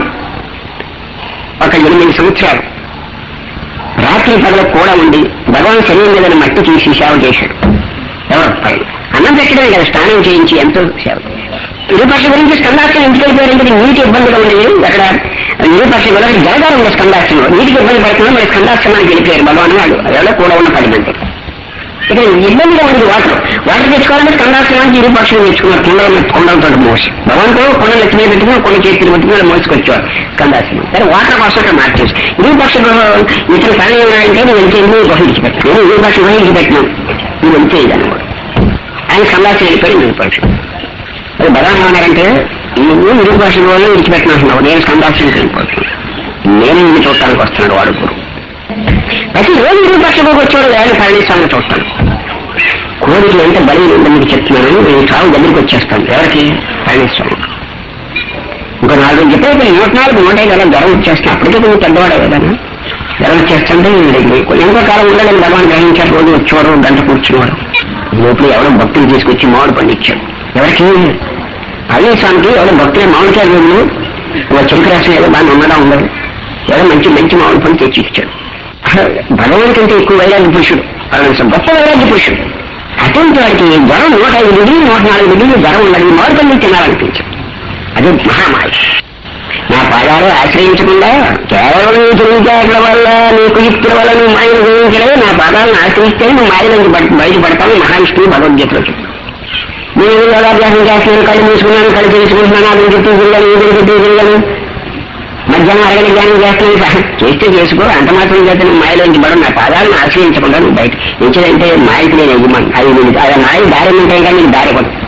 ఒక ఎనిమిది సంవత్సరాలు రాత్రి పగల కూడా ఉండి భగవాన్ శరీరం మీద మట్టి తీసి సేవ చేశాడు ఎవరు పైన అన్నం పెట్టడమే కదా స్నానం చేయించి ఎంతో సేవ ఇరుపక్ష గురించి స్కందాక్షం ఇంటికి వెళ్ళిపోయారంటే నీటి ఇబ్బందిగా ఉండేది అక్కడ ఇరుపక్ష గురించి జలగారు ఉంది స్కందాక్షంలో నీటికి ఇబ్బంది పడుతున్నా మరి స్కందాక్షమానికి వెళ్ళిపోయారు భగవాన్ వాడు ఎవరో కూడా ఉన్న పది మంది ఇక్కడ ఇబ్బందిగా ఉంది వాటర్ వాటర్ తెచ్చుకోవాలంటే స్కందాక్షమానికి ఇరుపక్షం తెచ్చుకున్నారు కుండల కొండలతో మోసి భగవంతో కొండలు ఎత్తి మీద పెట్టుకుని కొండ చేతిని పెట్టుకుని మోసుకొచ్చేవారు స్కందాక్షం సరే వాటర్ కోసం అక్కడ మార్చేసి ఇరుపక్ష ఇతర పని ఏమంటే నువ్వు వెళ్తే నువ్వు గుహ ఇచ్చిపెట్టు నేను ఇరుపక్ష గుహ ఇచ్చిపెట్టినాను నువ్వు వెళ్తే ఇదని కూడా ఆయన సందాక్షం వెళ్ళిపోయి ఇరుపక్ష అది భగవాన్ ఏమన్నారంటే నువ్వు ఇరుపక్ష వాళ్ళు విడిచిపెట్టినంటున్నావు నేను సందాక్షణకి వెళ్ళిపోతున్నాను నేను నిన్ను చూడటానికి వస్తున్నాడు వాడు గురు ప్రతి రోజు ఇరుపక్షకు వచ్చేవాడు వేల పళనిస్వామిని చూస్తాను కోరిక ఎంత బలి ఉందో మీకు చెప్తున్నాను నేను చావు దగ్గరికి వచ్చేస్తాను ఎవరికి పళనిస్వామి ఇంకో నాలుగు చెప్పే నూట నాలుగు నూట ఐదు అలా జ్వరం వచ్చేస్తాను అప్పటికే నువ్వు పెద్దవాడే కదా జ్వరం వచ్చేస్తుంటే ఎంతో కాలం ఉండడం భగవాన్ గ్రహించారు రోజు వచ్చేవారు గంట కూర్చునేవారు లోపల ఎవరో భక్తులు తీసుకొచ్చి మామిడి పండు ఇచ్చాడు ఎవరికి పళనిస్వామికి ఎవరో భక్తులు మామిడికాయ రోజులు ఒక చెరుకు రాసిన ఏదో బాగా ఉండడం ఉండదు ఎవరో మంచి మంచి మామిడి పండు తెచ్చి ఇచ్చాడు భగవాన్ కంటే ఎక్కువ వైరాగ్య పురుషుడు పరమేశ్వరం గొప్ప వైరాగ్య పురుషుడు అటువంటి వాడికి జ్వరం నూట ఐదు డిగ్రీలు నూట నాలుగు డిగ్రీలు జ్వరం ఉన్నది మామిడిపల్లి తినాలనిపించదు అది మహామాయ నా పాదాలు ఆశ్రయించకుండా కేవలం నీ తెలివితేటల వల్ల నీ కుయుక్తుల వల్ల నువ్వు మాయను గ్రహించలేదు నా పాదాలను ఆశ్రయిస్తే నువ్వు మాయ నుంచి బయట- బయటపడతావు మహావిష్ణువు భగవద్గీతలో చెప్పు నేను యోగాభ్యాసం చేస్తున్నాను కళ్ళు మూసుకున్నాను కళ్ళు తెలుసుకుంటున్నాను అది చుట్టూ తిరిగాను ఈ చుట్టూ తిరిగాను మధ్యాహ్నం అరగని జ్ఞానం చేస్తున్నాను సహా చేస్తే చేసుకో అంత మాత్రం చేస్తే నువ్వు మాయలోంచి పడు నా పాదాలను ఆశ్రయించకుండా నువ్వు బయట ఎంచేదంటే మాయకి నేను యజమాని అది నేను అది మాయ దారి ఉంటాయి కానీ నీకు దారి పడు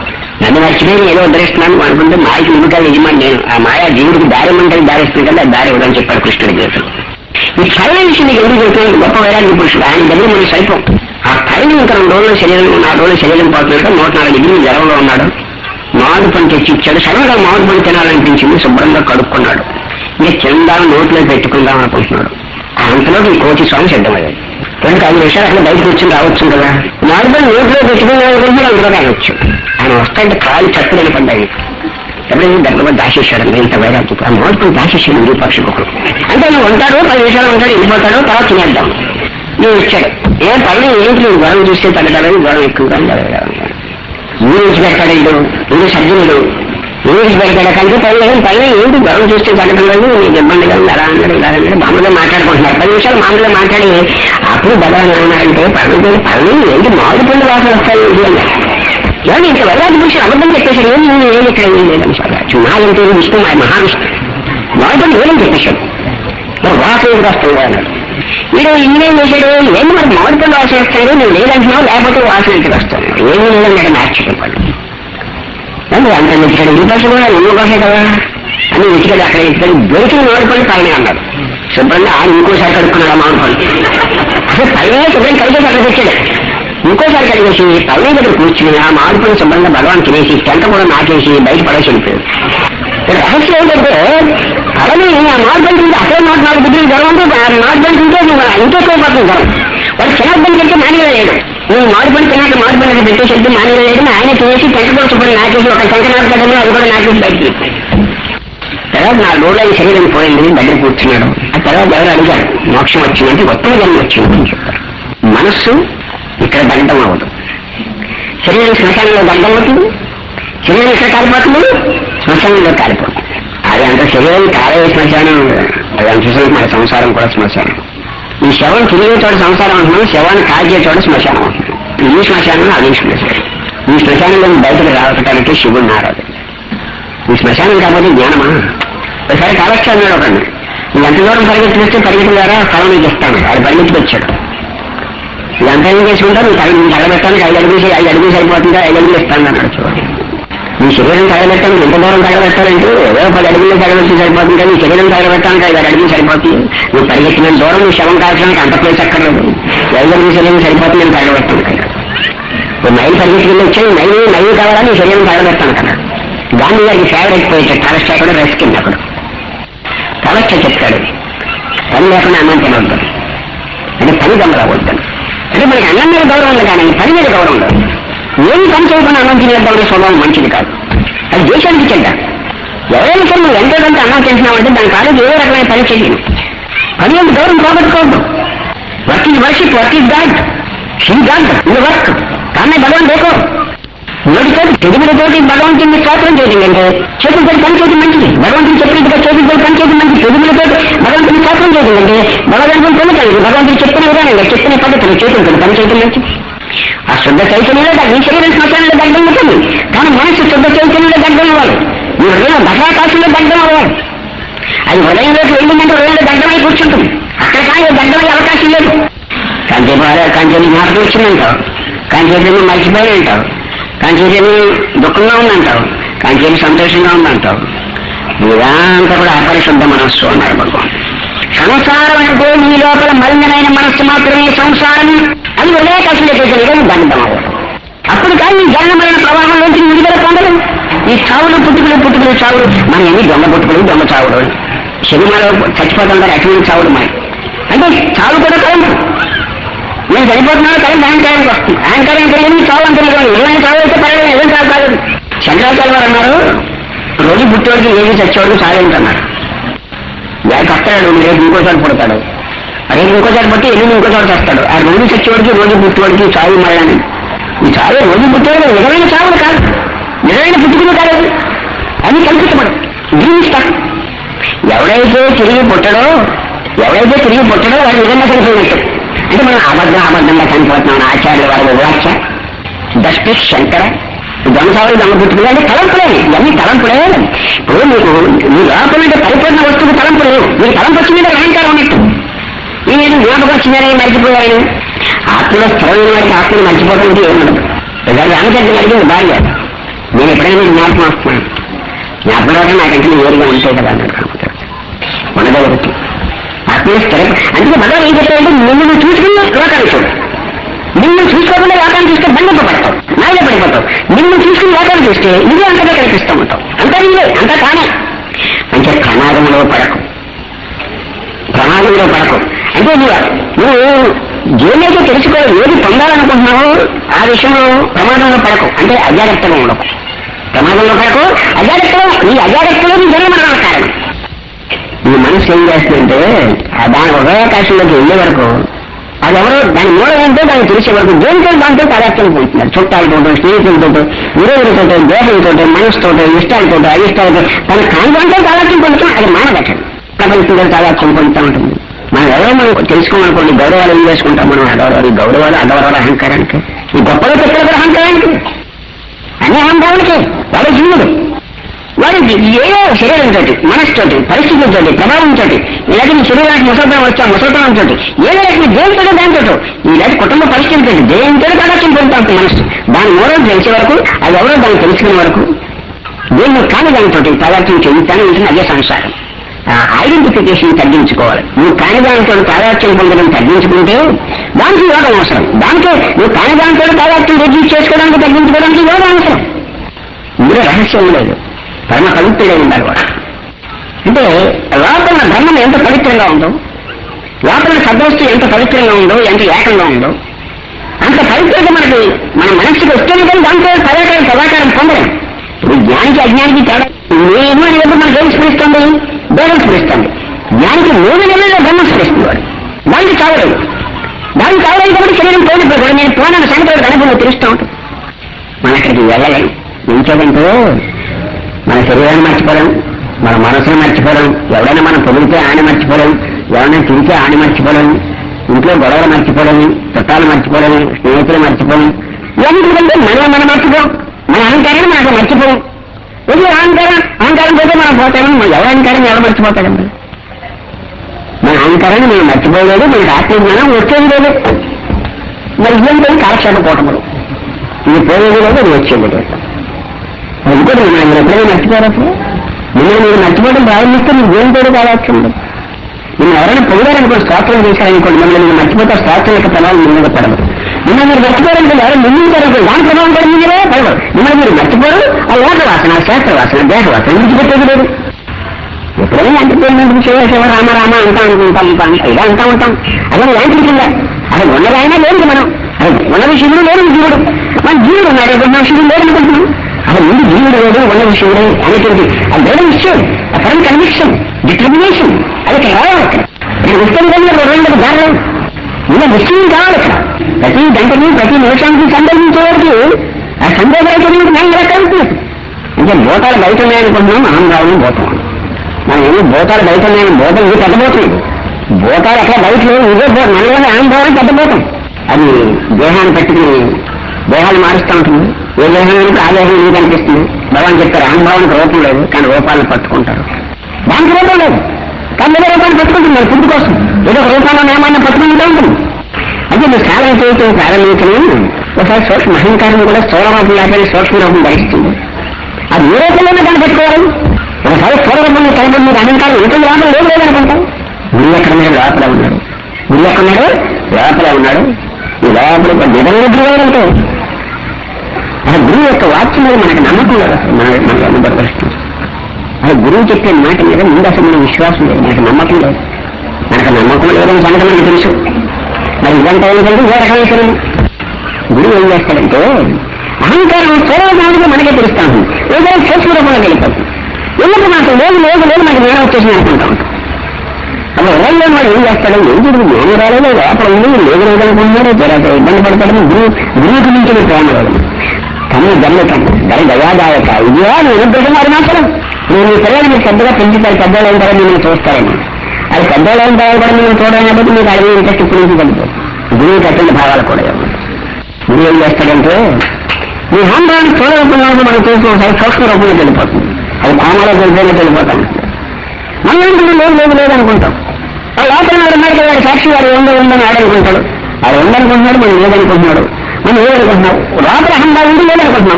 నన్ను మర్చిపోయి ఏదో ఉద్ధరిస్తున్నాను అనుకుంటే మాయకి నువ్వు కాదు యజమాని నేను ఆ మాయ జీవుడికి దారి ఇమ్మంటే దారి ఇస్తుంది కదా దారి ఇవ్వదని చెప్పాడు కృష్ణుడి గీతలు ఈ చరణ విషయం నీకు ఎందుకు చెప్తున్నాను గొప్ప వైరాగ్య పురుషుడు ఆయన దగ్గర మనం సైపం ఆ కళని ఇంకా రెండు రోజులు శరీరం నాలుగు రోజులు శరీరం పోతున్నాడు నూట నాలుగు డిగ్రీ జ్వరంలో ఉన్నాడు మామిడి పండు తెచ్చి ఇచ్చాడు సడన్గా మామిడి పండు తినాలనిపించింది శుభ్రంగా కడుక్కున్నాడు ఇంకా కింద నోట్లో పెట్టుకుందాం అనుకుంటున్నాడు అంతలో ఈ కోటి స్వామి సిద్ధమయ్యాడు రెండు ఐదు నిమిషాలు అట్లా బయటకు వచ్చి రావచ్చు కదా మామిడి పండు నోట్లో పెట్టుకుందాం అనుకుంటున్నాడు అందులో రావచ్చు ఆయన వస్తాయంటే కాలు చక్కని పడ్డాయి ఎప్పుడైనా దగ్గర దాచేశాడు ఇంత వైరాగ్యం ఆ మామిడి దాచేసాడు విరూపాక్ష ఒకరు అంటే ఆయన ఉంటాడు పది నిమిషాలు ఉంటాడు వెళ్ళిపోతాడు తర్వాత తినేద్దాం నేను వచ్చాడు ఏం పని ఏంటి నువ్వు గొడవ చూస్తే తగ్గడానికి గొడవ ఎక్కువగా ఊరు నుంచి పెడతాడు ఇల్లు ఇల్లు సజ్జనుడు ఊరు నుంచి పెడతాడు కంటే పని ఏం పని ఏంటి గొడవ చూస్తే తగ్గడం లేదు నీకు ఇబ్బందిగా ఉంది అలా అన్నాడు ఇలా అన్నాడు మామూలుగా మాట్లాడుకుంటున్నారు పది నిమిషాలు మామూలుగా మాట్లాడి అప్పుడు భగవాన్ అన్నాడంటే పని పని ఏంటి మామిడి పండు వాసన వస్తాయి ఇది అన్నారు ఏమండి ఇంత వల్లాది పురుషులు అబద్ధం చెప్పేశాడు ఏం నేను ఏం ఇక్కడ ఏం లేదని సార్ నా అంటే విష్ణు మా మహావిష్ణు మామిడి ఏమని చెప్పేశాడు మరి వాసన ఎందుకు వస్తుంది అన్నాడు వీడు ఈయనేం చేశాడు ఏం మరి మామిడి పండు వాసన వస్తాడు నువ్వు లేదంటున్నావు లేకపోతే వాసన ఎందుకు వస్తాను ఏమీ లేదన్నాడు మార్చుకుని పళ్ళు అంత వెతికాడు ఈ భాష కూడా ఉన్న భాష కదా అని వెతికాడు అక్కడ వెతికాడు దొరికిన మామిడి పళ్ళు పైన అన్నాడు శుభ్రంగా ఆయన ఇంకోసారి కడుక్కున్నాడు ఆ మామిడి పళ్ళు అసలు పైన శుభ్రం కలిగేసి అక్కడ తెచ్చాడు ఇంకోసారి కలిగేసి పైన దగ్గర కూర్చుని ఆ మామిడి పళ్ళు శుభ్రంగా భగవాన్ తినేసి టెంట కూడా నాకేసి బయట పడేసి వెళ్ళిపోయాడు ఇక్కడ రహస్యం ఏంటంటే అలానే ఆ మామిడి పళ్ళు తింటే అసలు నూట నాలుగు డిగ్రీలు జ్వరం ఉంటే ఆ మామిడి పళ్ళు తింటే ఇంకెక్కువైపోతుంది జ్వరం వాడు చిన్నప్పటి కంటే మానేయలేడు నువ్వు మామిడి పళ్ళు తిన్నాక మామిడి పళ్ళు పెట్టేసి మానేయలేడు ఆయన తినేసి టెంట కూడా శుభ్రం నాకేసి ఒక టెంట నాటకడమే అది కూడా నాకేసి బయటికి తర్వాత నా రోజులు ఆయన శరీరం పోయింది దగ్గర కూర్చున్నాడు ఆ తర్వాత ఎవరు అడిగారు మోక్షం వచ్చిందంటే ఉత్తమ జన్మ వచ్చింది అని చెప్పారు మనస్సు ఇక్కడ దగ్ధం అవ్వదు శరీరం శ్మశానంలో దగ్ధం అవుతుంది శరీరం ఇక్కడ కాలిపోతుంది శ్మశానంలో కాలిపోతుంది అది అంత శరీరం కాలే శ్మశానం అది అంత చూసిన మన సంసారం కూడా శ్మశానం ఈ శవం తిరిగే చోట సంసారం అంటున్నాం శవాన్ని కాల్చే చోట శ్మశానం అంటున్నాం ఈ శ్మశానం అది శ్మశానం ఈ శ్మశానంలో బయటకు రావటానికి శివుడు నారాదు ఈ శ్మశానం కాకపోతే జ్ఞానమా ఒకసారి కాలక్ష అన్నాడు ఒకడు నువ్వు ఎంత దూరం పరిగెత్తిస్తే పరిగెత్తిన ద్వారా స్థలం నీకు ఇస్తాను అది పరిగెత్తి వచ్చాడు ఇదంతా ఏం చేసుకుంటా నువ్వు తల నువ్వు తగలబెట్టానికి ఐదు అడుగులు ఐదు అడుగులు సరిపోతుందా ఐదు అడుగులు ఇస్తాను అన్నాడు చూడండి నీ శరీరం తగలబెట్టాను ఎంత దూరం తగలబెట్టాలంటే ఏదో పది అడుగులు తగలబెట్టి సరిపోతుంది కానీ నీ శరీరం తగలబెట్టానికి ఐదు అడుగులు సరిపోతుంది నువ్వు పరిగెత్తిన దూరం నీ శవం కాల్చడానికి అంత ప్లేస్ అక్కర్లేదు ఐదు అడుగులు శరీరం సరిపోతుంది నేను తగలబెట్టాను కదా ఓ మైలు పరిగెత్తుకుని వచ్చాయి మైలు మైలు కావాలా నీ శరీరం తగలబెట్టాను కదా గాంధీ గారికి ఫేవరెట్ పోయితే కాలస్టా కూడా రెస్కింది అప్పుడు కాలస్టా చెప్తాడు పని లేకుండా అన్నం తినవద్దు అంటే పని గమలవద్దు అంటే మనకి అన్నం మీద గౌరవం ఉంది కానీ పని మీద గౌరవం ఉండదు ఏమి పని చేయకుండా అన్నం తినేద్దాం అనే స్వభావం మంచిది కాదు అది దేశానికి చెడ్డ ఎవరైనా సరే నువ్వు ఎంతో కొంత అన్నం చేసినావంటే దాని కాలేజ్ ఏ రకమైన పని చెయ్యను పని అంటే గౌరవం పోగొట్టుకోవద్దు work is worship work is God she God ఇది వర్క్ కానీ భగవాన్ దేకో నోటితో పెరుగులతోటి భగవంతుని స్తోత్రం చేయడం అంటే చేతులతో పని చేయడం మంచిది భగవంతుని చెప్పినట్టుగా చేతులతో పని చేయడం మంచిది పెరుగులతో భగవంతుని స్తోత్రం చేయడం అంటే భగవంతుని పొందుతాయి భగవంతుని చెప్పిన విధానంగా చెప్పిన పద్ధతులు చేతులతో పని చేయడం మంచిది ఆ శుద్ధ చైతన్యంలో దగ్గర శరీరం శ్మశానంలో దగ్గర ఉంటుంది కానీ మనసు శుద్ధ చైతన్యంలో దగ్గర అవ్వాలి ఈ హృదయం దశాకాశంలో దగ్గర అవ్వాలి అది హృదయంలోకి వెళ్ళిందంటే హృదయంలో దగ్గరమై కూర్చుంటుంది అక్కడ కానీ దగ్గరమయ్యే అవకాశం లేదు కాంచేపు కాంచేపు జ్ఞాపకం వచ్చిందంటావు కాంచేపు మర్చిపోయి అంటావు కాంచేపు దుఃఖంగా ఉందంటావు కాంచేపు సంతోషంగా ఉందంటావు ఇదంతా కూడా అపరిశుద్ధ మనస్సు అన్నారు భగవాన్ సంసారం అంటే నీ లోపల మలినమైన మనస్సు మాత్రమే సంసారం అది ఒకే కష్టం చేసేది దండం అవ్వడం అప్పుడు కానీ ఈ జన్మ మరణ ప్రవాహంలోంచి విడుదల పొందడం ఈ చావులు పుట్టుకులు పుట్టుకులు చావులు మన ఎన్ని దొంగ పుట్టుకులు దొంగ చావులు సినిమాలో చచ్చిపోతుంటారు అటువంటి చావులు మరి అంటే చావు కూడా కరెంట్ నేను చనిపోతున్నాను కరెంట్ అహంకారానికి వస్తుంది అహంకారం కలిగింది చావు అంటే ఏమైనా చావు అయితే పర్లేదు ఏదైనా చావు కాదు శంకరాచార్య వారు అన్నారు రోజు పుట్టేవాడికి ఏది చచ్చేవాడికి చాలేంటన్నారు వాడికి వస్తాడు రేపు ఇంకోసారి పుడతాడు రేపు ఇంకోసారి పుట్టి ఎల్లుండి ఇంకోసారి చేస్తాడు ఆ రోజు చచ్చేవాడికి రోజు పుట్టేవాడికి చావు మరణి ఈ చావు రోజు పుట్టేవాడు నిజమైన చావులు కాదు నిజమైన పుట్టుకుని కాదు అది. అది కల్పించబడు జీవిస్తా ఎవడైతే తిరిగి పుట్టడో ఎవడైతే తిరిగి పుట్టడో వాడు నిజంగా చనిపోయినట్టు అంటే మనం అబద్ధం అబద్ధంగా చనిపోతున్నాం ఆచార్యుల వారి వాక్య దస్టిస్ శంకర దొంగసావులు దొంగ పుట్టుకులు అంటే తలంపులే ఇవన్నీ తలంపులే ఇప్పుడు మీకు మీ లోపల అంటే పరిపూర్ణ వస్తువు తలంపు లేవు మీకు తలంపు వచ్చిందంటే అహంకారం ఉన్నట్టు నేను జ్ఞాపకం వచ్చిందని మర్చిపోయాను ఆత్మలో స్థిరమైన వాడికి ఆత్మను మర్చిపోవడం అంటే ఏముండదు రామచంద్రుని అడిగింది భార్య నేను ఎప్పుడైనా జ్ఞాపకం వస్తున్నాను జ్ఞాపకం రాక నాకంటే వేరుగా ఉంటాయి కదా అన్నాడు కామరాజు ఉండగలుగుతూ ఆత్మీయ స్థిరం అందుకే మనం ఏం చెప్పారంటే నిన్ను నువ్వు చూసుకుని లోకాన్ని చూడు నిన్ను చూసుకోకుండా లోకాన్ని చూస్తే బంధప పడతావు నాయన పడిపోతావు నిన్ను చూసుకుని లోకాన్ని చూస్తే నువ్వే అంతగా కనిపిస్తూ ఉంటావు అంతా నీవే అంతా తానే అంటే ప్రమాదంలో పడకు ప్రమాదంలో పడకు అంటే నువ్వు నువ్వు ఏదైతే తెలుసుకో ఏది పొందాలనుకుంటున్నావో ఆ విషయంలో ప్రమాదంలో పడకు అంటే అజాగ్రత్తగా ఉండకు ప్రమాదంలో పడకు అజాగ్రత్తలో నీ అజాగ్రత్తలో నీ జన్మ మరణాల కారణం నీ మనసు ఏం చేస్తుందంటే ఆ దాని ఉదయాకాశంలోకి వెళ్ళే వరకు అది ఎవరో దాని మూలం ఏంటో దానికి తెలిసే వరకు దేనితో దాంతో పదార్థం పోతున్నారు చుట్టాలతోటో స్నేహితులతోటో విరోధులతోటో దేహంతోటో మనసుతోటో ఇష్టాలతోటో అయిష్టాలతో తన కాంతంతో తాదాత్యం పొందుతాం అది మానదట్టదు ప్రపంచంలో తాదాత్యం పొందుతూ ఉంటుంది మనం ఎవరో మనం తెలుసుకోమనుకోండి గౌరవాలు ఏం చేసుకుంటాం మనం అగౌరవాలు ఈ గౌరవాలు అగౌరవాలు అహంకారానికి ఈ గొప్పలో పెట్టిన కూడా అహంకారానికి అన్ని అహంభావానికి వాడే జీవుడు వాడు ఏదో శరీరంతో మనసుతోటి పరిస్థితులతో ప్రభావంతో ఇలాంటి నీ శరీరానికి ముసల్తనం వచ్చా ముసల్తనంతో ఏదో రకమైన దేనితో దానితో ఇలాంటి కుటుంబ పరిస్థితులతో దేనితో కలక్షం పొందుతాం మనసు దాని మూలం తెలిసే వరకు అది ఎవరో దాన్ని తెలుసుకునే వరకు దేన్ని కాని దానితో పదార్థం చెందుతానే ఉంటుంది అదే సంసారం ఐడెంటిఫికేషన్ తగ్గించుకోవాలి నువ్వు కాని దానితో తాదాత్యం పొందడం తగ్గించుకుంటే దానికి యోగం అవసరం దానితో నువ్వు కాని దానితో తాదాత్యం రెడ్యూస్ చేసుకోవడానికి తగ్గించుకోవడానికి యోగం అవసరం ఇందులో రహస్యం లేదు పరమ పవిత్రుడే ఉండాలి వాడు అంటే లోపల బ్రహ్మం ఎంత పవిత్రంగా ఉందో లోపల సద్వస్తు ఎంత పవిత్రంగా ఉందో ఎంత ఏకంగా ఉందో అంత పవిత్రత మనకి మన మనసుకి వస్తేనే కానీ దాంతో పదాకారం సదాకారం పొందలేం ఇప్పుడు జ్ఞానికి అజ్ఞానికి తేడా నేను అనేటప్పుడు మనకి ఏం స్ఫురిస్తుంది దేవం స్ఫురిస్తుంది జ్ఞానికి మూడు నెలల్లో బ్రహ్మ స్ఫురిస్తుంది వాడు దానికి చావలేదు దానికి చావలేదు కాబట్టి శరీరం పోలిపోయి నేను పోనాను సంగతి అనుభవం తెలుస్తూ ఉంటుంది మన అక్కడికి వెళ్ళలేం ఇంకేదంటే మన శరీరాన్ని మర్చిపోలేం మన మనసును మర్చిపోలేం ఎవడైనా మనం పొగిడితే ఆయన మర్చిపోలేం ఎవరైనా తిరిగితే ఆయన మర్చిపోలేం ఇంట్లో గొడవలు మర్చిపోలేము చుట్టాలు మర్చిపోలేము స్నేహితులు మర్చిపోలేం ఎందుకంటే మనం మనం మర్చిపోం మన అహంకారాన్ని మనకు మర్చిపోం ఇది అహంకారం అహంకారం పోతే మనం పోతామని మన ఎవరి అహంకారం ఎవరు మర్చిపోతాడండి మన అహంకారాన్ని మనం మర్చిపోలేదు మనకి ఆత్మజ్ఞానం వచ్చేది లేదు మరి ఏం లేదు కాలక్షేప కూటములు ఇది పోయేది లేదు అది వచ్చేది లేదు అది కూడా మనం మీరు ఎప్పుడైనా మర్చిపోయారు అసలు మిమ్మల్ని మీరు మర్చిపోవడం ప్రారంభిస్తే మీకు ఏం పేరు కావచ్చు నిన్ను ఎవరైనా పొగిడారనుకో స్తోత్రం చేశారనుకోండి మిమ్మల్ని మీరు మర్చిపోతే స్తోత్రం యొక్క ప్రభావం మీ మీద పడదు మిమ్మల్ని మీరు మర్చిపోయారనుకో ఎవరైనా నిందించారనుకో దాని ప్రభావం కూడా మీ మీదే పడదు మిమ్మల్ని మీరు మర్చిపోరు ఆ లోక వాసన శాస్త్ర వాసన దేహ వాసన విడిచిపెట్టేది లేదు ఎప్పుడైనా ఎంటర్టైన్మెంట్ శివ శివ రామ రామ అంటా అనుకుంటాం ఇంకా అంటా ఇలా అంటా ఉంటాం అదే యాంత్రికంగా అది ఉన్నదైనా లేదు మనం అది ఉన్నది శివుడు లేదు జీవుడు మన జీవుడు ఉన్నాడు ఇప్పుడు మన శివుడు లేదు అనుకుంటున్నాం అది ముందు జీవుడు లేదు ఉన్నది శివుడు అనేటువంటి ఆ దృఢ నిశ్చయం ఆ పరం కన్విక్షన్ డిటర్మినేషన్ అది ఇక్కడ రావాలి ఇక్కడ ఇక్కడ వస్తే విధంగా రెండు దారిలో ఇంకా నిశ్చయం కావాలి ఇక్కడ ప్రతి గంటకి ప్రతి నిమిషానికి సంబంధించే వరకు ఆ సందేహాలు నేను ఇలా కలుగుతున్నాను అంటే భూతాలు బయట ఉన్నాయనుకుంటున్నాం మనం రావడం పోతాం మనం ఏమో భూతాలు బయట ఉన్నాయని భూతం ఇది పెద్దపోతుంది భూతాలు ఎక్కడ బయట లేవు ఇదే భూ- మనలోనే ఆనందం పెద్దపోతాం అది దేహాన్ని పెట్టుకుని దేహాలు మారుస్తూ ఉంటుంది ఏ దేహానికి ఆ దేహం నీకు అనిపిస్తుంది భగవాన్ చెప్తారు అనుభవానికి రూపం లేదు కానీ రూపాలను పట్టుకుంటారు దానికి రూపం లేదు కానీ ఏదో రూపాన్ని పట్టుకుంటున్నారు ఫుడ్ కోసం ఏదో ఒక రూపాన్ని నియమాన్ని పట్టుకుంటూ ఉంటుంది అంటే నువ్వు సాధన చేయటం ప్రారంభించడం ఒకసారి సూక్ష్మ అహంకారం కూడా స్థూల రూపం లేకపోతే సూక్ష్మ రూపం ధరిస్తుంది అది ఏ రూపంలోనే కనిపెట్టుకోవాలి ఒకసారి స్థూల రూపంలో కనిపెట్టి మీకు అహంకారం ఉంటుంది లోపల లేదు లేదనుకుంటాం గురి ఎక్కడ ఉన్నాడు లోపల ఉన్నాడు గురి ఎక్కడ ఉన్నాడు లోపల ఉన్నాడు ఈ లోపల ఒక నిజంగా ఆ గురువు యొక్క వాక్యం మీద మనకు నమ్మకం లేదు అసలు మన మనకు అనుభవపరుస్తుంది అది గురువు చెప్పే మాట మీద ముందు అసలు మన విశ్వాసం లేదు మనకు నమ్మకం లేదు మనకు నమ్మకం లేదని సంగతి మనకు తెలుసు మరి ఇదంతా ఏంటంటే ఏ రకమైన శరీరం గురువు ఏం చేస్తాడంటే అహంకారం స్వరూపంగా మనకే తెలుస్తా ఉంటుంది ఏదైనా సూక్ష్మ రూపంలో వెళ్ళిపోతుంది ఎందుకు మాకు లేదు లేదు లేదు మనకి జ్ఞానం వచ్చేసింది అనుకుంటా ఉంటాం అప్పుడు ఎవరైనా వాడు ఏం చేస్తాడు ఎందుకు జ్ఞానం రాలేదు లోపల ఉంది లేదు లేదు అనుకుంటున్నాడు జర ఇబ్బంది పడతాడు గురువు గురువుకి నుంచి ప్రేమ లేదు తమ గమ్మకం ధర దయాదాయక ఇదిగా నేను ప్రజలు అరుణాచలం నేను ఈ పిల్లలు మీకు పెద్దగా పెంచుతారు పెద్దలు ఉంటారని నేను చూస్తారేమో అది పెద్దలు ఉంటారో కూడా నేను చూడడం కాబట్టి మీకు అడిగే ఇంట్రెస్ట్ ఇప్పుడు నుంచి కలిగిపోతుంది గురువుకి అటువంటి భావాలు కూడా ఏమో గురువు ఏం చేస్తాడంటే మీ హండ్రాన్ని స్థూల రూపంలో ఉంది మనం చూసుకోవాలి సూక్ష్మ రూపంలో వెళ్ళిపోతుంది అది కోమలో వెళ్ళిపోయినట్టు వెళ్ళిపోతాం మనం ఏంటంటే లేదు లేదు లేదు అనుకుంటాం ఆ లోపల వాడు ఉన్నాడు కదా వాడు సాక్షి వాడు ఉందో ఉందని ఆడనుకుంటాడు వాడు ఉందనుకుంటున్నాడు మనం లేదనుకుంటున్నాడు మనం ఏదనుకుంటున్నాం లోపల అహంభావం ఉంది లేదనుకుంటున్నాం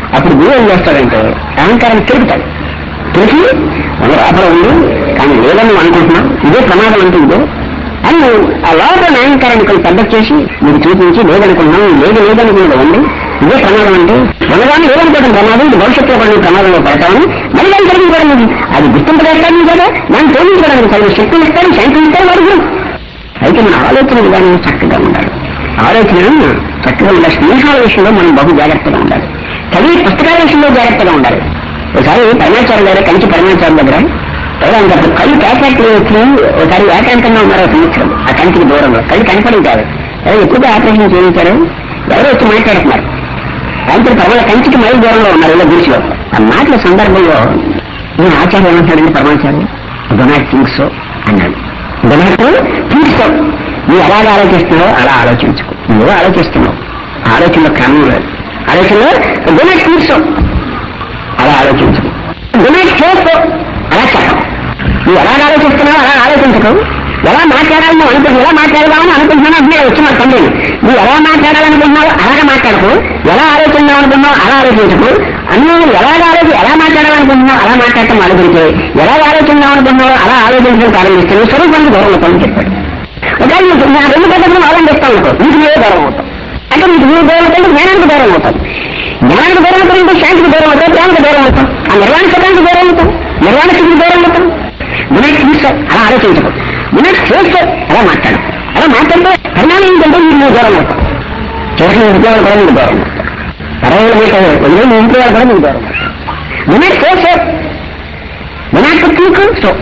అప్పుడు గురువు ఏం చేస్తాడంటే అహంకారం తిరుగుతాడు తెలిసి మన లోపల ఉంది కానీ లేదని నువ్వు అనుకుంటున్నావు ఇదే ప్రమాదం అంటే ఇదే అని ఆ లోపల అహంకారాన్ని కొంచెం పెద్ద చేసి మీకు చూపించి లేదనుకున్నాం లేదు లేదనుకున్నది ఉంది ఇదే ప్రమాదం అంటే ఉన్నదాన్ని లేదనుకోవడం ప్రమాదం ఇది భవిష్యత్తులో కూడా నువ్వు ప్రమాదంలో పడతామని మళ్ళీ దాన్ని కలిగించడం ఇది అది గుర్తింపజేస్తాను కదా దాన్ని తోలించడానికి కలిగిన శక్తిని ఇస్తాను శాంతిని ఇస్తాను వాడికి అయితే మన ఆలోచన విధానం చక్కగా ఉండాలి ఆలోచన చక్కగా ఉండాలి స్నేహాల విషయంలో మనం బహు జాగ్రత్తగా ఉండాలి చదివి పుస్తకాల విషయంలో జాగ్రత్తగా ఉండాలి ఒకసారి పరమాచారం దగ్గర కంచి పరమాచారం దగ్గర ఎవరో అంటారు కళ్ళు క్యాటాక్ట్ వచ్చి ఒకసారి ఏకాంతంగా ఉన్నారు ఒక సంవత్సరం ఆ కంటికి దూరంలో కళ్ళు కనపడి కాదు ఎవరు ఎక్కువగా ఆపరేషన్ చేయించారు ఎవరో వచ్చి మాట్లాడుతున్నారు దాంతో పర్వాలేదు కంచికి మైలు దూరంలో ఉన్నారు ఇలా గుడిసిలో ఆ మాటల సందర్భంలో నేను ఆచార్యం ఏమంటాడండి పరమాచార్యం డొనాట్ థింక్ సో అన్నాడు డొనాట్ థింక్ సో నువ్వు ఎలాగ ఆలోచిస్తున్నావో అలా ఆలోచించుకో నువ్వు ఆలోచిస్తున్నావు ఆలోచనలో క్రమం లేదు ఆలోచనలో డొనాట్ థింక్ సో అలా ఆలోచించు డొనాట్ చేసుకో అలా చెప్పు నువ్వు ఎలా ఆలోచిస్తున్నావు అలా ఆలోచించకు ఎలా మాట్లాడాలని నువ్వు అనుకుంటున్నావు ఎలా మాట్లాడదామని అనుకుంటున్నావు అంటే వచ్చి నా తండ్రి నువ్వు ఎలా మాట్లాడాలనుకుంటున్నావు అలాగే మాట్లాడకు ఎలా ఆలోచిస్తున్నావు అనుకున్నావు అలా ఆలోచించకు అన్నీ ఎలాగ ఆలోచి ఎలా మాట్లాడాలనుకుంటున్నావు అలా మాట్లాడటం ఆలోచించే ఎలా ఆలోచిస్తున్నావు అనుకున్నావు అలా ఆలోచించడం ప్రారంభిస్తే నీ స్వరూపానికి దూరం అవుతామని చెప్పాడు ఒకవేళ నీకు నా రెండు పద్ధతులు అవలంబిస్తావు అనుకో నీకు నువ్వే దూరం అవుతావు అంటే నీకు నువ్వు దూరం అవుతావు జ్ఞానానికి దూరం అవుతావు జ్ఞానానికి దూరం అవుతావు శాంతికి దూరం అవుతావు ప్రేమకి దూరం అవుతావు ఆ నిర్వాణ సుఖానికి దూరం అవుతావు నిర్వాణ స్థితికి దూరం అవుతావు వినాట్ తీసుకో అలా ఆలోచించకు వినాట్ చేసుకో అలా మాట్లాడు అలా మాట్లాడితే పరిణామం ఏంటంటే మీరు నువ్వు దూరం అవుతావు చేసిన ఇంట్లో వాళ్ళు కూడా మీకు దూరం అవుతావు పర్వాలేదు మీకు వదిలే మీ ఇంట్లో వాళ్ళు కూడా మీకు దూరం అవుతావు వినాట్ చేసుకో వినాట్ తీకు సో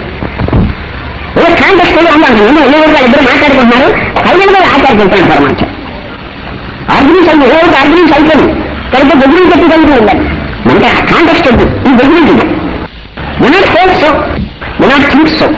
ఏదో కాంటెక్స్ట్ లో ఉండాలి ముందు ఎన్ని రోజులు ఇద్దరు మాట్లాడుకుంటున్నారు పైన కూడా ఆచార్యులు పరమాచారం ఆర్గ్యుమెంట్స్ అయ్యి ఏదో ఆర్గ్యుమెంట్స్ అయిపోయింది సరిగ్గా బెదిరించి చెప్పి కలిగి ఉండాలి అంటే కాంటెక్స్ట్ వద్దు ఈ బెదిరించి we not force so we not thinks so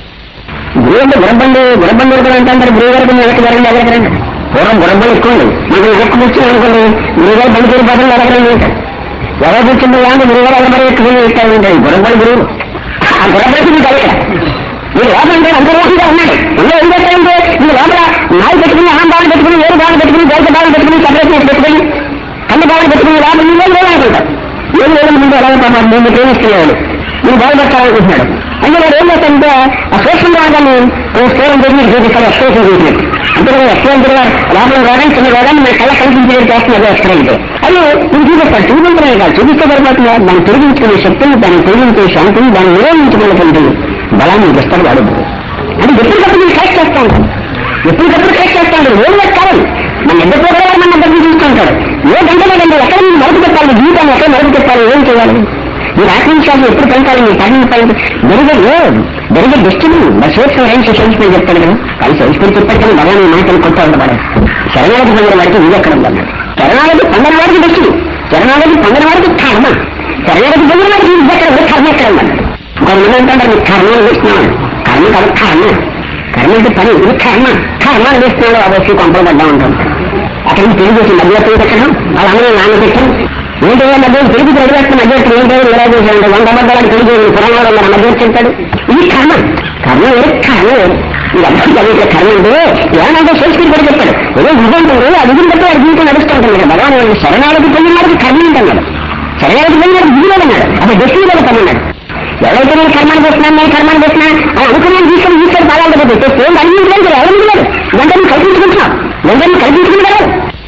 గురువు అంటే గురబండి గురబండి కూడా అంటారు గురువు గారు వెనక్కి జరగండి ఎదగరండి పూర్వం గురబండి ఎక్కువ ఉంది మీకు వెనక్కి కూర్చొని అనుకోండి గురువు గారు బండి తీరిపోతుంది ఎదగరండి అంటారు ఎవరు కూర్చుంటే కానీ గురువు గారు ఎదగబడి ఎక్కువ ఇస్తారు ఉంటాయి గురబండి గురువు ఆ గురబండి మీకు అక్కడ మీరు లోపల అంటే అంతర్వాహంగా ఉన్నాడు అందులో ఏం చేస్తారంటే మీరు లోపల నాయి పెట్టుకుని అహం భావన పెట్టుకుని వేరు భావన పెట్టుకుని గౌరవ భావన పెట్టుకుని సపరేషన్ పెట్టుకుని కన్ను భావన పెట్టుకుని లోపల మీరు లేదు అనుకుంటారు ఏం లేదు ముందు అలాగే పాపం మీరు ప్రేమిస్తున్నాడు మీరు బాగుపడతారనుకుంటున్నాడు అంటే వాడు ఏం చేస్తారంటే ఆ సోషల్ మార్గాన్ని స్థూలం చేసి మీరు చూపిస్తారు ఎక్స్ప్రెషన్ చేసినట్టు అంటే కదా ఎక్స్ప్రెంట్ లోపల రోగాన్ని చిన్న రోగాన్ని మన కళ్ళ కనిపించేది చేస్తున్నారు ఎక్స్ప్రెంట్ అది మీరు చూపిస్తారు చూపించడమే కాదు చూపిస్తే పడిపోతుంది దాన్ని తొలగించుకునే శక్తిని దాన్ని తొలగించే శాంతిని దాన్ని నిరోధించుకున్నటువంటి బలాన్ని ఇస్తారు వాడు అది ఎప్పటికప్పుడు మీరు కరెక్ట్ చేస్తా ఉంటాడు ఎప్పటికప్పుడు కరెక్ట్ చేస్తా ఉంటాడు ఏం లేదు కాదు మన ఎంత కూడా మన దగ్గర చూస్తూ ఉంటాడు ఏ గంటలో గంట ఎక్కడ మీరు మరుపు పెట్టాలి జీవితాన్ని ఎక్కడ మరుపు పెట్టాలి ఏం చేయాలి మీరు ఆత్మవిశ్వాసం ఎప్పుడు పెంచాలి మీరు తగ్గించాలి జరిగే జరిగే డెస్టినీ మరి సోర్స్ ఏం సోర్స్పై చెప్తాడు కదా కానీ సోర్స్పై చెప్పాడు కానీ భగవాన్ మాటలు కొత్త ఉండబడాలి శరణాలకి పొందిన వాడికి ఇది ఎక్కడ ఉందన్నాడు శరణాలకి పొందిన వాడికి డెస్టినీ శరణాలకి పొందిన వాడికి కర్మ శరణాలకి పొందిన వాడికి ఇది ఎక్కడ ఉంది కర్మ ఎక్కడ ఉందన్నాడు కొంతమంది అంటారు మీరు కర్మలు వేస్తున్నాను కర్మ కాదు కర్మ కర్మ అంటే పని ఇది కర్మ కర్మలు వేస్తున్నాడు ఆ వచ్చి కొంపలు పడ్డా ఉంటాం అక్కడ తిరిగి వచ్చి మధ్యవర్తులు పెట్టడం వాళ్ళందరూ నాన్న పెట్టడం ఏంటో మధ్య తిరిగి ప్రజలకు మధ్యవర్తులు ఏంటో ఇలా చేశాడు వంద అబద్ధాలకు తిరిగి పురాణాలు ఉన్న మధ్యవర్తి చెప్తాడు ఇది కర్మ కర్మ వేరు కర్మ వేరు ఇది అర్థం చదివితే కర్మ అంటే ఏమంటే శేషుడు కూడా చెప్తాడు ఏదో విధి ఉంటుంది ఆ విధిని బట్టి వాడి జీవితం నడుస్తూ ఉంటుంది కదా భగవాన్ శరణాలకి పొందిన వాడికి కర్మ ఉంటున్నాడు శరణాలకి పొందిన వాడికి విధి లేదన్నాడు అదే దృష్టి మీద పన్నాడు ఎవరైతే నేను కర్మాన్ని చేస్తున్నాను నేను కర్మాన్ని చేస్తున్నా అని అనుకున్నాను తీసుకొని తీసుకొని పాదాలు పెట్టేస్తే ఏం అడిగించలేదు ఎవరు మిగిలేదు ఇదంతా నువ్వు కల్పించుకుంటున్నావు ఇదంతా నువ్వు కల్పించుకుని కదా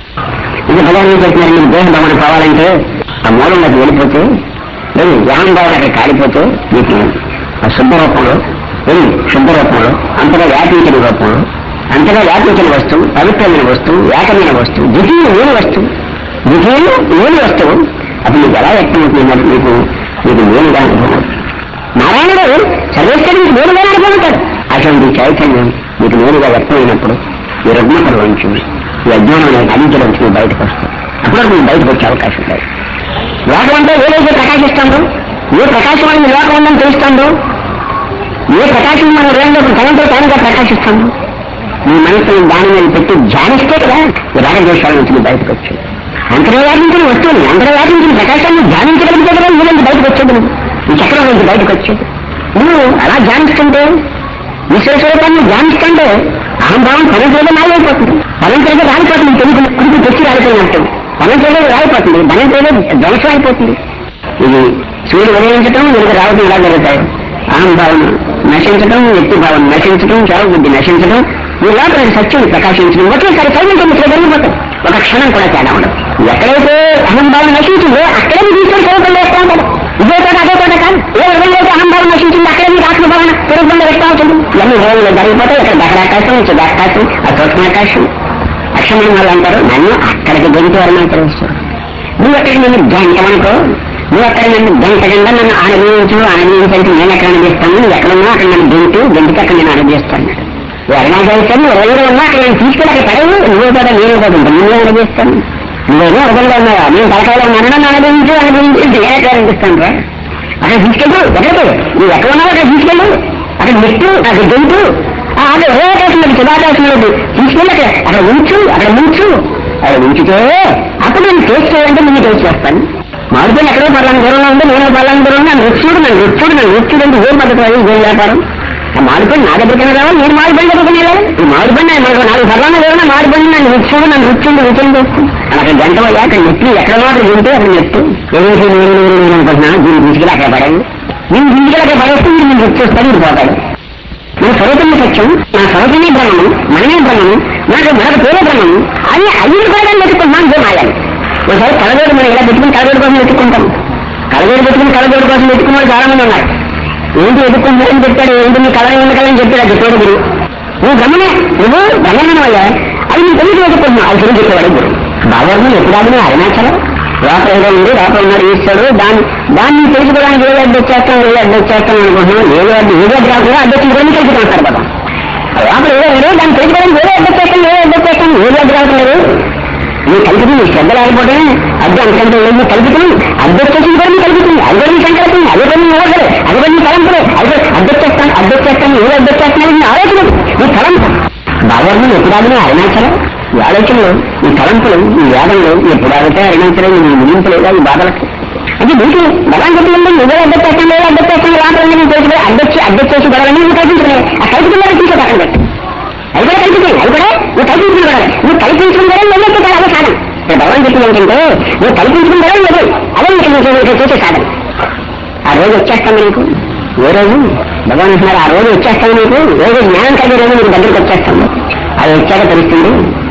ఇది భగవాన్ ఏం చెప్తున్నారు మీకు దేహం భావన కావాలంటే ఆ మూలంలోకి వెళ్ళిపోతే వెళ్ళి జ్ఞానం భావన అక్కడ కాలిపోతే మీకు ఆ శుద్ధ రూపంలో వెళ్ళి శుద్ధ రూపంలో అంతగా వ్యాపించిన రూపంలో అంతగా వ్యాపించిన వస్తువు పవిత్రమైన వస్తువు ఏకమైన వస్తువు ద్వితీయ లేని వస్తువు ద్వితీయ లేని వస్తువు అది మీకు ఎలా వ్యక్తం అవుతుంది మరి మీకు మీకు లేనిగా అనుభవం నారాయణుడు సర్వేశ్వరునికి నేనుగా అనుభవించాడు అటువంటి చైతన్యం మీకు నేనుగా వ్యక్తమైనప్పుడు ఈ రుగ్మతల నుంచి ఈ అజ్ఞానం అనే నదించల నుంచి మీరు బయటకు వస్తారు అప్పుడు మీరు బయటకు వచ్చే అవకాశం లేదు లోకం అంటే ఏదైతే ప్రకాశిస్తుందో ఏ ప్రకాశం అనేది లోకం ఉందని తెలుస్తుందో ఏ ప్రకాశం మన హృదయంలో తనంతో తానుగా ప్రకాశిస్తుందో మీ మనసుని దాని మీద పెట్టి ధ్యానిస్తే కదా ఈ రాగద్వేషాల నుంచి మీరు బయటకు వచ్చేది అంతర్వ్యాపించిన వస్తువుని అంతర్వ్యాపించిన ప్రకాశాన్ని ధ్యానించగలిగితే కదా ఈ నుంచి బయటకు వచ్చేది నువ్వు. ఈ చక్రం నుంచి బయటకు వచ్చేది నువ్వు అలా ధ్యానిస్తుంటే ఈశ్వర స్వరూపాన్ని ధ్యానిస్తుంటే అహంభావం పవిత్రంగా మాయైపోతుంది పవిత్రంగా రాలిపోతుంది తెలుగు కుడికి తెచ్చి రాలిపోయినట్టు ధనం చేయలేదు రాయిపోతుంది ధనం చేయలేదు ధ్వంసం అయిపోతుంది ఇది సూర్యుడు ఉదయించటం వెనుక రావటం ఇలా జరుగుతాయి అహంభావం నశించటం వ్యక్తి భావం నశించటం చరబుద్ధి నశించటం ఈ లోపల సత్యం ప్రకాశించడం ఒకేసారి సైలెంట్ ఇట్లా జరిగిపోతుంది ఒక క్షణం కూడా తేడా ఉండదు ఎక్కడైతే అహంభావం నశించిందో అక్కడే మీరు తీసుకొని స్వరూపంలో వేస్తూ ఉంటారు ఇదే చోట అదే చోట కాదు ఏ హృదయంలో అహంభావం నశించింది అక్కడే మీకు ఆత్మభావన స్వరూపంలో వేస్తూ ఉంటుంది ఇవన్నీ హృదయంలో జరిగిపోతాయి ఇక్కడ దహరాకాశం చిదాకాశం అసూక్ష్మాకాశం అక్షమం వాళ్ళు అంటారు నన్ను అక్కడికి గొంతు అరుణాచలేశ్వరు నువ్వు అక్కడికి నన్ను గంటమనుకో నువ్వు అక్కడ నన్ను గంటగంగా నన్ను అనుభవించు అనుభవించంటే నేను ఎక్కడ అనుభవిస్తాను నువ్వు ఎక్కడున్నా అక్కడ నన్ను గెంటు గెంటుకి అక్కడ నేను అనుభవిస్తాను అరుణాచలేశ్వరం ఎవరు ఉన్నా అక్కడ నేను తీసుకెళ్ళి అక్కడ పడవు నువ్వే పోతా నేనే పోతుంటా నువ్వే అనుభవిస్తాను నువ్వేమో అర్థంలో ఉన్నావా నేను తలకాయలో ఉన్నాను నన్ను అనుభవించు అనుభవించు నేను ఎక్కడ అనిపిస్తాను రా అక్కడ తీసుకెళ్ళు ఎక్కడికి నువ్వు ఎక్కడ ఉన్నావు అక్కడ తీసుకెళ్ళు అక్కడ నెట్టు అక్కడ గెంటు ఆ, అక్కడ హృదయాకాశం లేదు చిదాకాశం లేదు తీసుకెళ్ళి అక్కడ అక్కడ ఉంచు అక్కడ ఉంచు అక్కడ ఉంచితే అప్పుడు నేను టేస్ట్ చేయాలంటే నేను టేస్ట్ చేస్తాను మామిడిపల్లి ఎక్కడో పర్లాంటి దూరంలో ఉంది నేను పర్లాంటి దూరంలో నన్ను రుచుడు నన్ను రుచుడు నన్ను రుచుడు అంటే ఏం పద్ధతి అది ఏం వ్యాపారం ఆ మామిడిపల్లి నా దగ్గరికి రావాలి నేను మామిడిపల్లి దగ్గరికి వెళ్ళాలి ఈ మామిడిపల్లి మనకు నాలుగు పర్లాంటి దూరంలో మామిడిపల్లి నన్ను రుచుడు నన్ను రుచుడు రుచుడు చేస్తుంది అక్కడ గంట పోయా అక్కడ నెట్టి ఎక్కడ మాత్రం ఉంటే అక్కడ నెట్టు ఏదైతే నేను నేను నేను అనుకుంటున్నాను దీన్ని తీసుకెళ్ళి అక్కడ పడండి నేను తీసుకెళ్ళి అక్కడ పడేస్తే నేను రుచి వస్తాను ఇది పోతాడు మన స్వరూపమే సత్యం నా స్వరూపమే బ్రహ్మము మనమే బ్రహ్మము నాకు మనకు పేరే బ్రహ్మము అని అన్ని కూడా వెతుకుంటున్నాం ఏం ఆయాలి ఒకసారి కలవేడు మనం ఇలా పెట్టుకుని కలవేడు కోసం వెతుక్కుంటాం కలవేడు పెట్టుకుని కలవేడు కోసం వెతుకున్న వాళ్ళు చాలా మంది ఉన్నారు ఏంటి వెతుక్కుంటారని చెప్పాడు ఏంటి నీ కళ ఏంటి కళ అని చెప్పాడు అది చెప్పాడు గురువు నువ్వు బ్రహ్మనే నువ్వు బ్రహ్మమైన వల్ల అది నీ తెలిసి వెతుక్కుంటున్నావు అది తెలిసి చెప్పేవాడు గురువు బాబు ఎప్పుడు ఆడినా అరుణాచలం లోపల ఏదో ఉంది లోపల ఉన్నాడు ఈశ్వరుడు దాన్ని దాన్ని తెలుసుకోవడానికి ఏదో అడ్డు చేస్తాం ఏదో అడ్డు చేస్తాం అనుకుంటున్నాం ఏదో అడ్డు ఏదో రాకుండా అడ్డు కూడా తెలుసుకుంటారు బాబా లోపల ఏదో ఉంది దాన్ని తెలుసుకోవడానికి ఏదో అడ్డు చేస్తాం ఏదో అడ్డు చేస్తాం ఏదో అడ్డు రావట్లేదు నీ కలుపుతుంది నీ శ్రద్ధ లేకపోతే అడ్డు అంతకంటే ఏమి కలుపుతుంది అడ్డు వచ్చేసింది కూడా నీ కలుపుతుంది అది కూడా నీ సంకల్పం అది కూడా నీ ఓడలు అది కూడా నీ తలంపులు అది కూడా అడ్డు చేస్తాను అడ్డు చేస్తాను ఏదో అడ్డు చేస్తాను నీ ఆలోచన నీ తలంపు బాబు ఎప్పుడు ఆడినా అరుణాచలం ఈ ఆలోచనలు ఈ తలంపులు ఈ వేదంలో ఎప్పుడు ఆడితే అరుణాచలం నీ ముగింపులేదా ఈ బాధలకు అది నీకు బలం చెప్పింది నువ్వే అడ్డొచ్చేస్తాను లేదా అడ్డొచ్చేస్తాను లోపల నేను తెలుసుకుని అడ్డొచ్చి అడ్డొచ్చేసి గొడవని నువ్వు కల్పించుకునే ఆ కల్పించుకునే తీసుకో పక్కన పెట్టు అది కూడా కల్పించాలి అది కూడా నువ్వు కల్పించుకుని కూడా నువ్వు కల్పించుకుని కూడా నువ్వే పెట్టాలి అదే సాధన నేను భగవాన్ చెప్పింది ఏంటంటే నువ్వు కల్పించుకుని కూడా నువ్వు అదే నీకు నువ్వు చేసే సాధన ఆ రోజు వచ్చేస్తాను నీకు ఏ రోజు భగవాన్ అంటున్నారు ఆ రోజు వచ్చేస్తాను నీకు ఏ రోజు జ్ఞానం కలిగే రోజు నీకు దగ్గరికి వచ్చేస్తాను అది వచ్చాక తెలుస్తుంది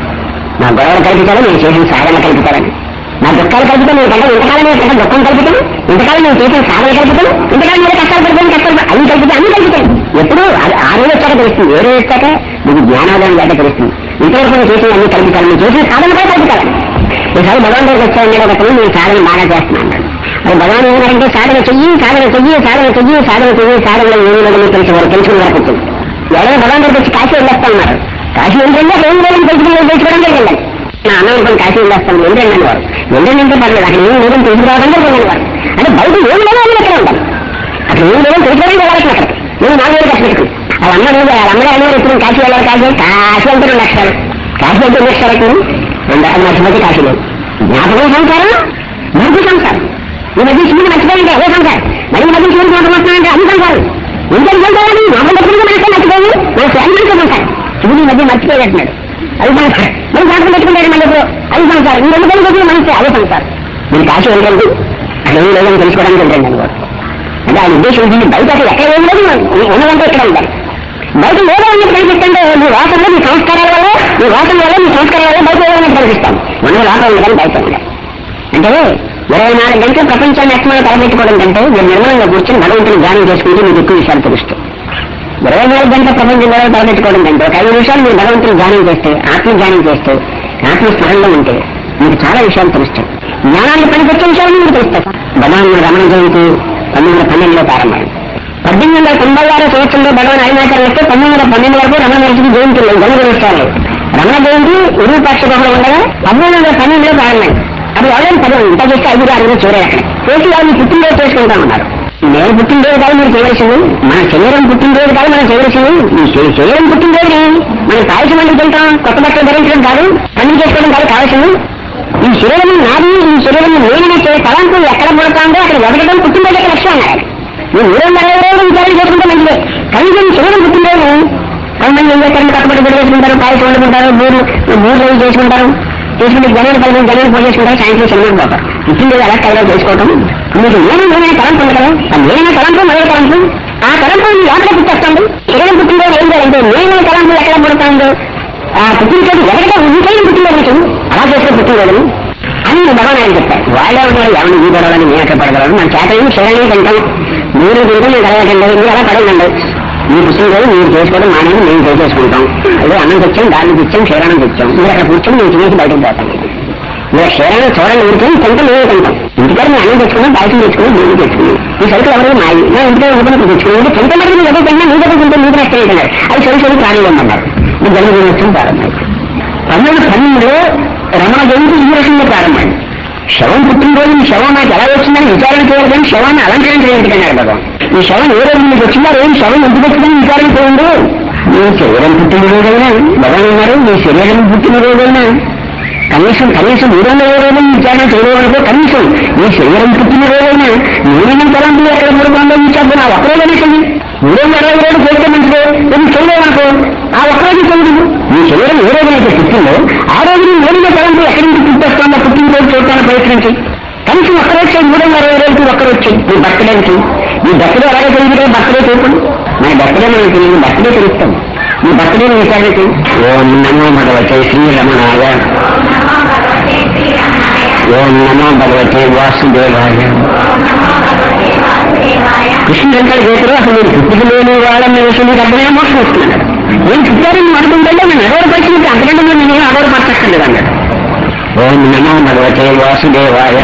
నా గొడవలు కల్పించాలి నేను చేసిన సాధన కల్పించాలని నా దుఃఖాలు కలుపుతాను ఇంతకాలం ఇంతకాలం నేను ఇంత దుఃఖం కలుపుతాను ఇంతకాలం నేను చేసిన సాధన కలుపుతాను ఇంతకాలం నేను కష్టాలు పడిపోయాను కష్టాలు పడి- అన్ని కలుపుతాను అన్ని కలుపుతాను ఎప్పుడు అది ఆ రోజు వచ్చాక తెలుస్తుంది ఏ రోజు వచ్చాక నీకు జ్ఞానోదయం దాకా తెలుస్తుంది ఇంతవరకు నేను చేసిన అన్ని కలుపుతాను నేను చేసిన సాధన కూడా కలుపుతాను ఈసారి భగవాన్ దగ్గరికి వచ్చాను ఒకటి నేను సాధన బాగా చేస్తున్నాను అది భగవాన్ ఏమన్నారంటే సాధన చెయ్యి సాధన చెయ్యి సాధన చెయ్యి సాధన చెయ్యి సాధనలో ఏమి లేదని తెలిసి వారు తెలుసుకుని వరకు వచ్చింది ఎవరైనా భగవాన్ దగ్గరికి వచ్చి కాశీ వెళ్ళేస్తా ఉన్నారు కాశీ ఏంటంటే అక్కడ ఏం లేదని తెలుసుకుని తెలుసుకోవడానికి వెళ్ళండి నా అన్న అనుకుని కాశీ వెళ్ళేస్తాను వెళ్ళండి వారు వెళ్ళండి అంటే పర్లేదు అక్కడ ఏం లేదని తెలుసుకోవడానికి వెళ్ళండి వారు అంటే బయట ఏం లేదో అని ఎక్కడ ఉండాలి అక్కడ ఏం లేదని తెలుసుకోవడానికి వెళ్ళాలి అక్కడ నేను నాలుగు వేలు ఖర్చు పెట్టుకుని వాళ్ళ అమ్మ వాళ్ళ అమ్మగా అన్నారు ఇప్పుడు కాశీ వెళ్ళాలి కాశీ కాశీ అంటే రెండు లక్షలు కాశీ అంటే ఎన్ని లక్షలకు రెండు అది మర్చిపోతే కాశీ లేదు జ్ఞాపకం సంసారం మధ్య సంసారం ఈ మధ్య శివుడు మర్చిపోయింటే అదే సంసారం మరి ఈ మధ్య శివుడు మాట్లాడుతున్నానంటే అది సంసారం ఇంకేం చేయాలి మామూలు దగ్గరికి మనకే మర్చిపోయి మన స్వామి సంసారం శివుడు ఈ మధ్య మర్చిపోయేటట్టున్నాడు అది సంసారం మరి జ్ఞాపకం పెట్టుకుంటాడు మళ్ళీ ఇప్పుడు అది సంసారం ఈ రెండు కలిసి వచ్చిన మనిషి అదే సంసారం మీరు కాశీ వెళ్ళండి అక్కడ ఏం లేదని తెలుసుకోవడానికి వెళ్ళండి అని కూడా అంటే ఆయన ఉద్దేశం ఏంటంటే బయట అసలు ఎక్కడ ఏం లేదు ఉన్నదంటే ఇక్కడ ఉండాలి బయట ఏదో ఉన్నట్టు కనిపిస్తుంటే నీ వాసనలో నీ సంస్కారాల వల్ల నీ వాసన వల్ల నీ సంస్కారాల వల్ల బయట ఏదో ఉన్నట్టు కనిపిస్తాం మన లోపల ఉంది కానీ బయట ఉండాలి అంటే ఇరవై నాలుగు గంటలు ప్రపంచాన్ని అస్మాన్ని తలపెట్టుకోవడం కంటే మీరు నిర్మలంగా కూర్చొని భగవంతుని ధ్యానం చేసుకుంటే మీకు ఎక్కువ విషయాలు తెలుస్తాయి ఇరవై నాలుగు గంటల ప్రపంచంలో తలపెట్టుకోవడం కంటే ఒక ఐదు నిమిషాలు మీరు భగవంతుని ధ్యానం చేస్తే ఆత్మ ధ్యానం చేస్తే ఆత్మ స్మరణలో ఉంటే మీకు చాలా విషయాలు తెలుస్తాయి జ్ఞానాన్ని పనికొచ్చే విషయాలు మీకు తెలుస్తాయి భగవాన్ రమణ జయంతి పంతొమ్మిది వందల పన్నెండులో ప్రారంభమైంది పద్దెనిమిది వందల తొంభై ఆరో సంవత్సరంలో భగవాన్ అరుణాచలం వస్తే పంతొమ్మిది వందల పన్నెండు వరకు రమణ మహర్షికి జయంతి లేదు గణిత విషయాలు రమణ జయంతి విరూపాక్ష గుహలో ఉండగా పంతొమ్మిది వందల పన్నెండులో ప్రారంభమైంది అప్పుడు ఎవరైనా పది ఇంత చేస్తే ఐదు ఆరుగురు చూడాలి అక్కడ చేసి వాళ్ళు పుట్టినరోజు చేసుకుంటా ఉన్నారు నేను పుట్టినరోజు కాదు మీరు చేయవలసింది మన శరీరం పుట్టినరోజు కాదు మనం చేయవలసింది ఈ శరీ- శరీరం పుట్టినరోజు మనం పాయసం వండుకు తింటాం కొత్త బట్టలు ధరించడం కాదు పనులు చేసుకోవడం కాదు కావాల్సింది ఈ శరీరం నాది ఈ శరీరం నేననే చే- తలంపు ఎక్కడ పుడతాందో అక్కడ ఎదగడం పుట్టినరోజు యొక్క లక్ష్యం అన్నారు నువ్వు మూడు వందల అరవై రోజులు విచారణ చేసుకుంటే మంచిదే కనీసం శరీరం పుట్టినరోజు కొంతమంది ఏం చేస్తారు కొత్త బట్టలు పెట్టి చేసుకుంటారు పాయసం వండుకుంటారు మూడు మూడు రోజులు చేసుకుంటారు చేసుకుంటే జనాలు కలిగి జనాలు ఫోన్ చేసుకుంటారు సాయంత్రం సినిమాకి పోతారు పుట్టినరోజు ఎలా కలగా చేసుకోవటం మీకు ఏమైనా ఏమైనా తలంపు ఉంది కదా ఆ ఏమైనా తలంపు మొదటి తలంపు ఆ తలంపు మీ లోపల పుట్టేస్తుంది శరీరం పుట్టినరోజు ఏం చేయాలంటే ఏమైనా తలంపు ఎక్కడ పుడుతుందో ఆ పుట్టినరోజు ఎక్కడికి ఇంకైనా పుట్టినరోజు అలా చేస్తే పుట్టినరోజు అని భగవాన్ ఆయన చెప్తారు వాళ్ళే ఉన్నారు ఎవరిని ఈ గొడవలని నేను ఎక్కడ పడగలను మన చేత ఏమి శరీరం తింటాం మీరు తింటే నేను కలగటండి మీరు అలా పడగండి మీ పుస్తకం మీరు చేసుకోవడం మానేది మేము చేసేసుకుంటాం అదే అన్నం తెచ్చాం దాన్ని తెచ్చాం క్షీరాన్ని తెచ్చాం మీరు అక్కడ కూర్చొని మేము తినేసి బయటకు పోతాం మీరు క్షీరాన్ని చూడండి ఊరికే తింటే మేము తింటాం ఇంటికాడ మేము అన్నం తెచ్చుకున్నాం బయట తెచ్చుకుని మేము తెచ్చుకున్నాం ఈ సరుకులు ఎవరు మాయి నా ఇంట్లో ఊరికి తెచ్చుకున్నాం తింటే మరి మీరు ఎదురు తిన్నా మీ దగ్గర తింటే మీకు నష్టం ఏంటన్నారు అది సరి సరి ప్రాణులు అన్నారు మీ జన్మ దినోత్సవం ప్రారంభం పన్నెండు పన్నెండులో రమణ జయంతి ఈ రకంగా ప్రారంభమైంది శవం పుట్టినరోజు ఈ శవం నాకు ఎలా వచ్చిందని విచారణ చేయాలి కానీ శవాన్ని అలంకరణ చేయాలన్నారు భగవాన్ ఈ శవం ఏ రోజు మీకు వచ్చిందా ఏం శవం ఎందుకు వచ్చిందని విచారణ చేయండి మీ శరీరం పుట్టినరోజైనా భగవాన్ ఉన్నారు మీ శరీరం పుట్టినరోజైనా కనీసం కనీసం మూడు వందల ఇరవై రోజులు విచారణ చేయలేవనుకో కనీసం మీ శరీరం పుట్టినరోజైనా నేను తలంపులు ఎక్కడ మూడు వందలు విచారణ ఆ ఒక్కరోజైనా చెయ్యి మూడు వందల ఇరవై రోజులు చేస్తే మంచిదే నేను చేయలేవనుకో ఆ ఒక్కరోజు చెయ్యదు మీ శరీరం ఏ రోజునైతే పుట్టిందో ఆ రోజు నీ మూడు తలంపు ఎక్కడి నుంచి పుట్టొస్తుందో పుట్టినరోజు చూడటానికి ప్రయత్నించి కనీసం ఒక్కరోజు చేయి మూడు వందల ఇరవై రోజులు ఒక్కరోజు చేయి మీ బర్త్డేకి మీ బర్త్డే అలాగే తెలియదు బర్త్డే చూపండి మన బర్త్డే మనకి తెలియదు బర్త్డే తెలుస్తాం మీ బర్త్డే విచారణకి ఓం నమో భగవతే శ్రీరమణాయ ఓం నమో భగవతే వాసుదేవాయ కృష్ణుడు అంటాడు చేతులు అసలు నేను పుట్టుక లేని వాళ్ళని విషయం మీకు అర్థమైన మోసం వస్తున్నాడు నేను పుట్టారని అనుకుంటే నేను అడవుడు పరిస్థితి అంతకంటే నేను అడవుడు పరచక్కర్లేదు అన్నాడు ఓం నమో భగవతే వాసుదేవాయ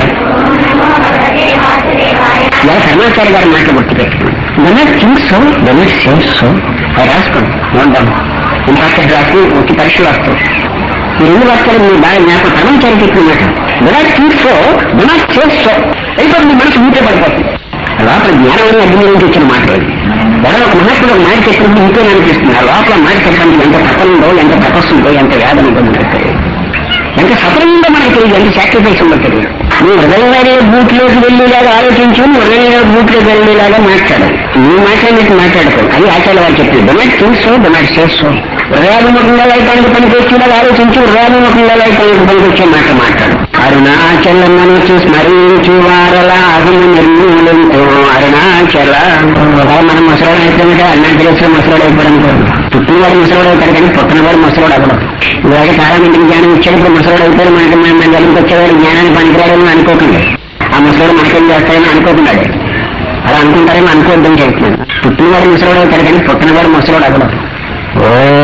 ఇలా కర్మాచారి గారి మాట గుర్తు పెట్టుకున్నాను don't think so don't save so అది రాసుకోండి నోడ్దాం ఇంపాక్టర్ రాసి ఒక పరీక్షలు వస్తాం ఈ రెండు వాక్యాలు మీరు బాగా జ్ఞాపకం కర్మాచారి చెప్పిన మాట don't think so don't save so అయిపోతుంది మీ మనసు ఊటే పడిపోతుంది లోపల జ్ఞానం అనే అగ్ని నుంచి వచ్చిన మాట అది ఎవరో ఒక మహాత్ముడు ఒక మాట చెప్పినప్పుడు ఇంకో అనిపిస్తుంది ఆ లోపల మాట చెప్పడానికి ఎంత తపనుందో ఎంత తపస్సు ఉందో ఎంత వేదన ఉందో మనకు తెలియదు ఎంత సఫరం ఉందో మనకు తెలియదు ఎంత సాక్రిఫైస్ ఉందో తెలియదు నువ్వు హృదయంలోనే బూట్లోకి వెళ్ళేలాగా ఆలోచించు నువ్వు హృదయంలో బూట్లోకి వెళ్ళేలాగా మాట్లాడు నువ్వు మాట్లాడినట్టు మాట్లాడుకో అది ఆచార్య వారు చెప్పింది డొనాట్ థింగ్స్ డొనాట్ చేస్తూ హృదయాభిముఖంగా లైటానికి పనికొచ్చేలాగా ఆలోచించు హృదయాభిముఖంగా లైటానికి పనికొచ్చే మాట మాట్లాడు అరుణాచలమును స్మరించు వారల అగులు నిర్మూలించు అరుణాచల ఒకవేళ మనం ముసలాడు అయిపోయినట్టే అరుణాచలేశ్వర ముసలాడు అయిపోవడం పుట్టినవాడు ముసలాడు అవుతాడు కానీ పుట్టినవాడు ముసలాడు అవ్వడం ఇవాళ చాలా మందికి జ్ఞానం ఇచ్చాడు ఇప్పుడు ముసలాడు అయిపోయి మనకి మన మన జన్మకి వచ్చేవాడు జ్ఞానాన్ని పనికిరాడని అనుకోకుండా ఆ ముసలాడు మనకేం చేస్తాడని అనుకోకున్నాడు అలా అనుకుంటారని అనుకోవద్దని చెప్తున్నాను పుట్టినవాడు ముసలాడు అవుతాడు కానీ పుట్టినవాడు ముసలాడు అవ్వడం ఓ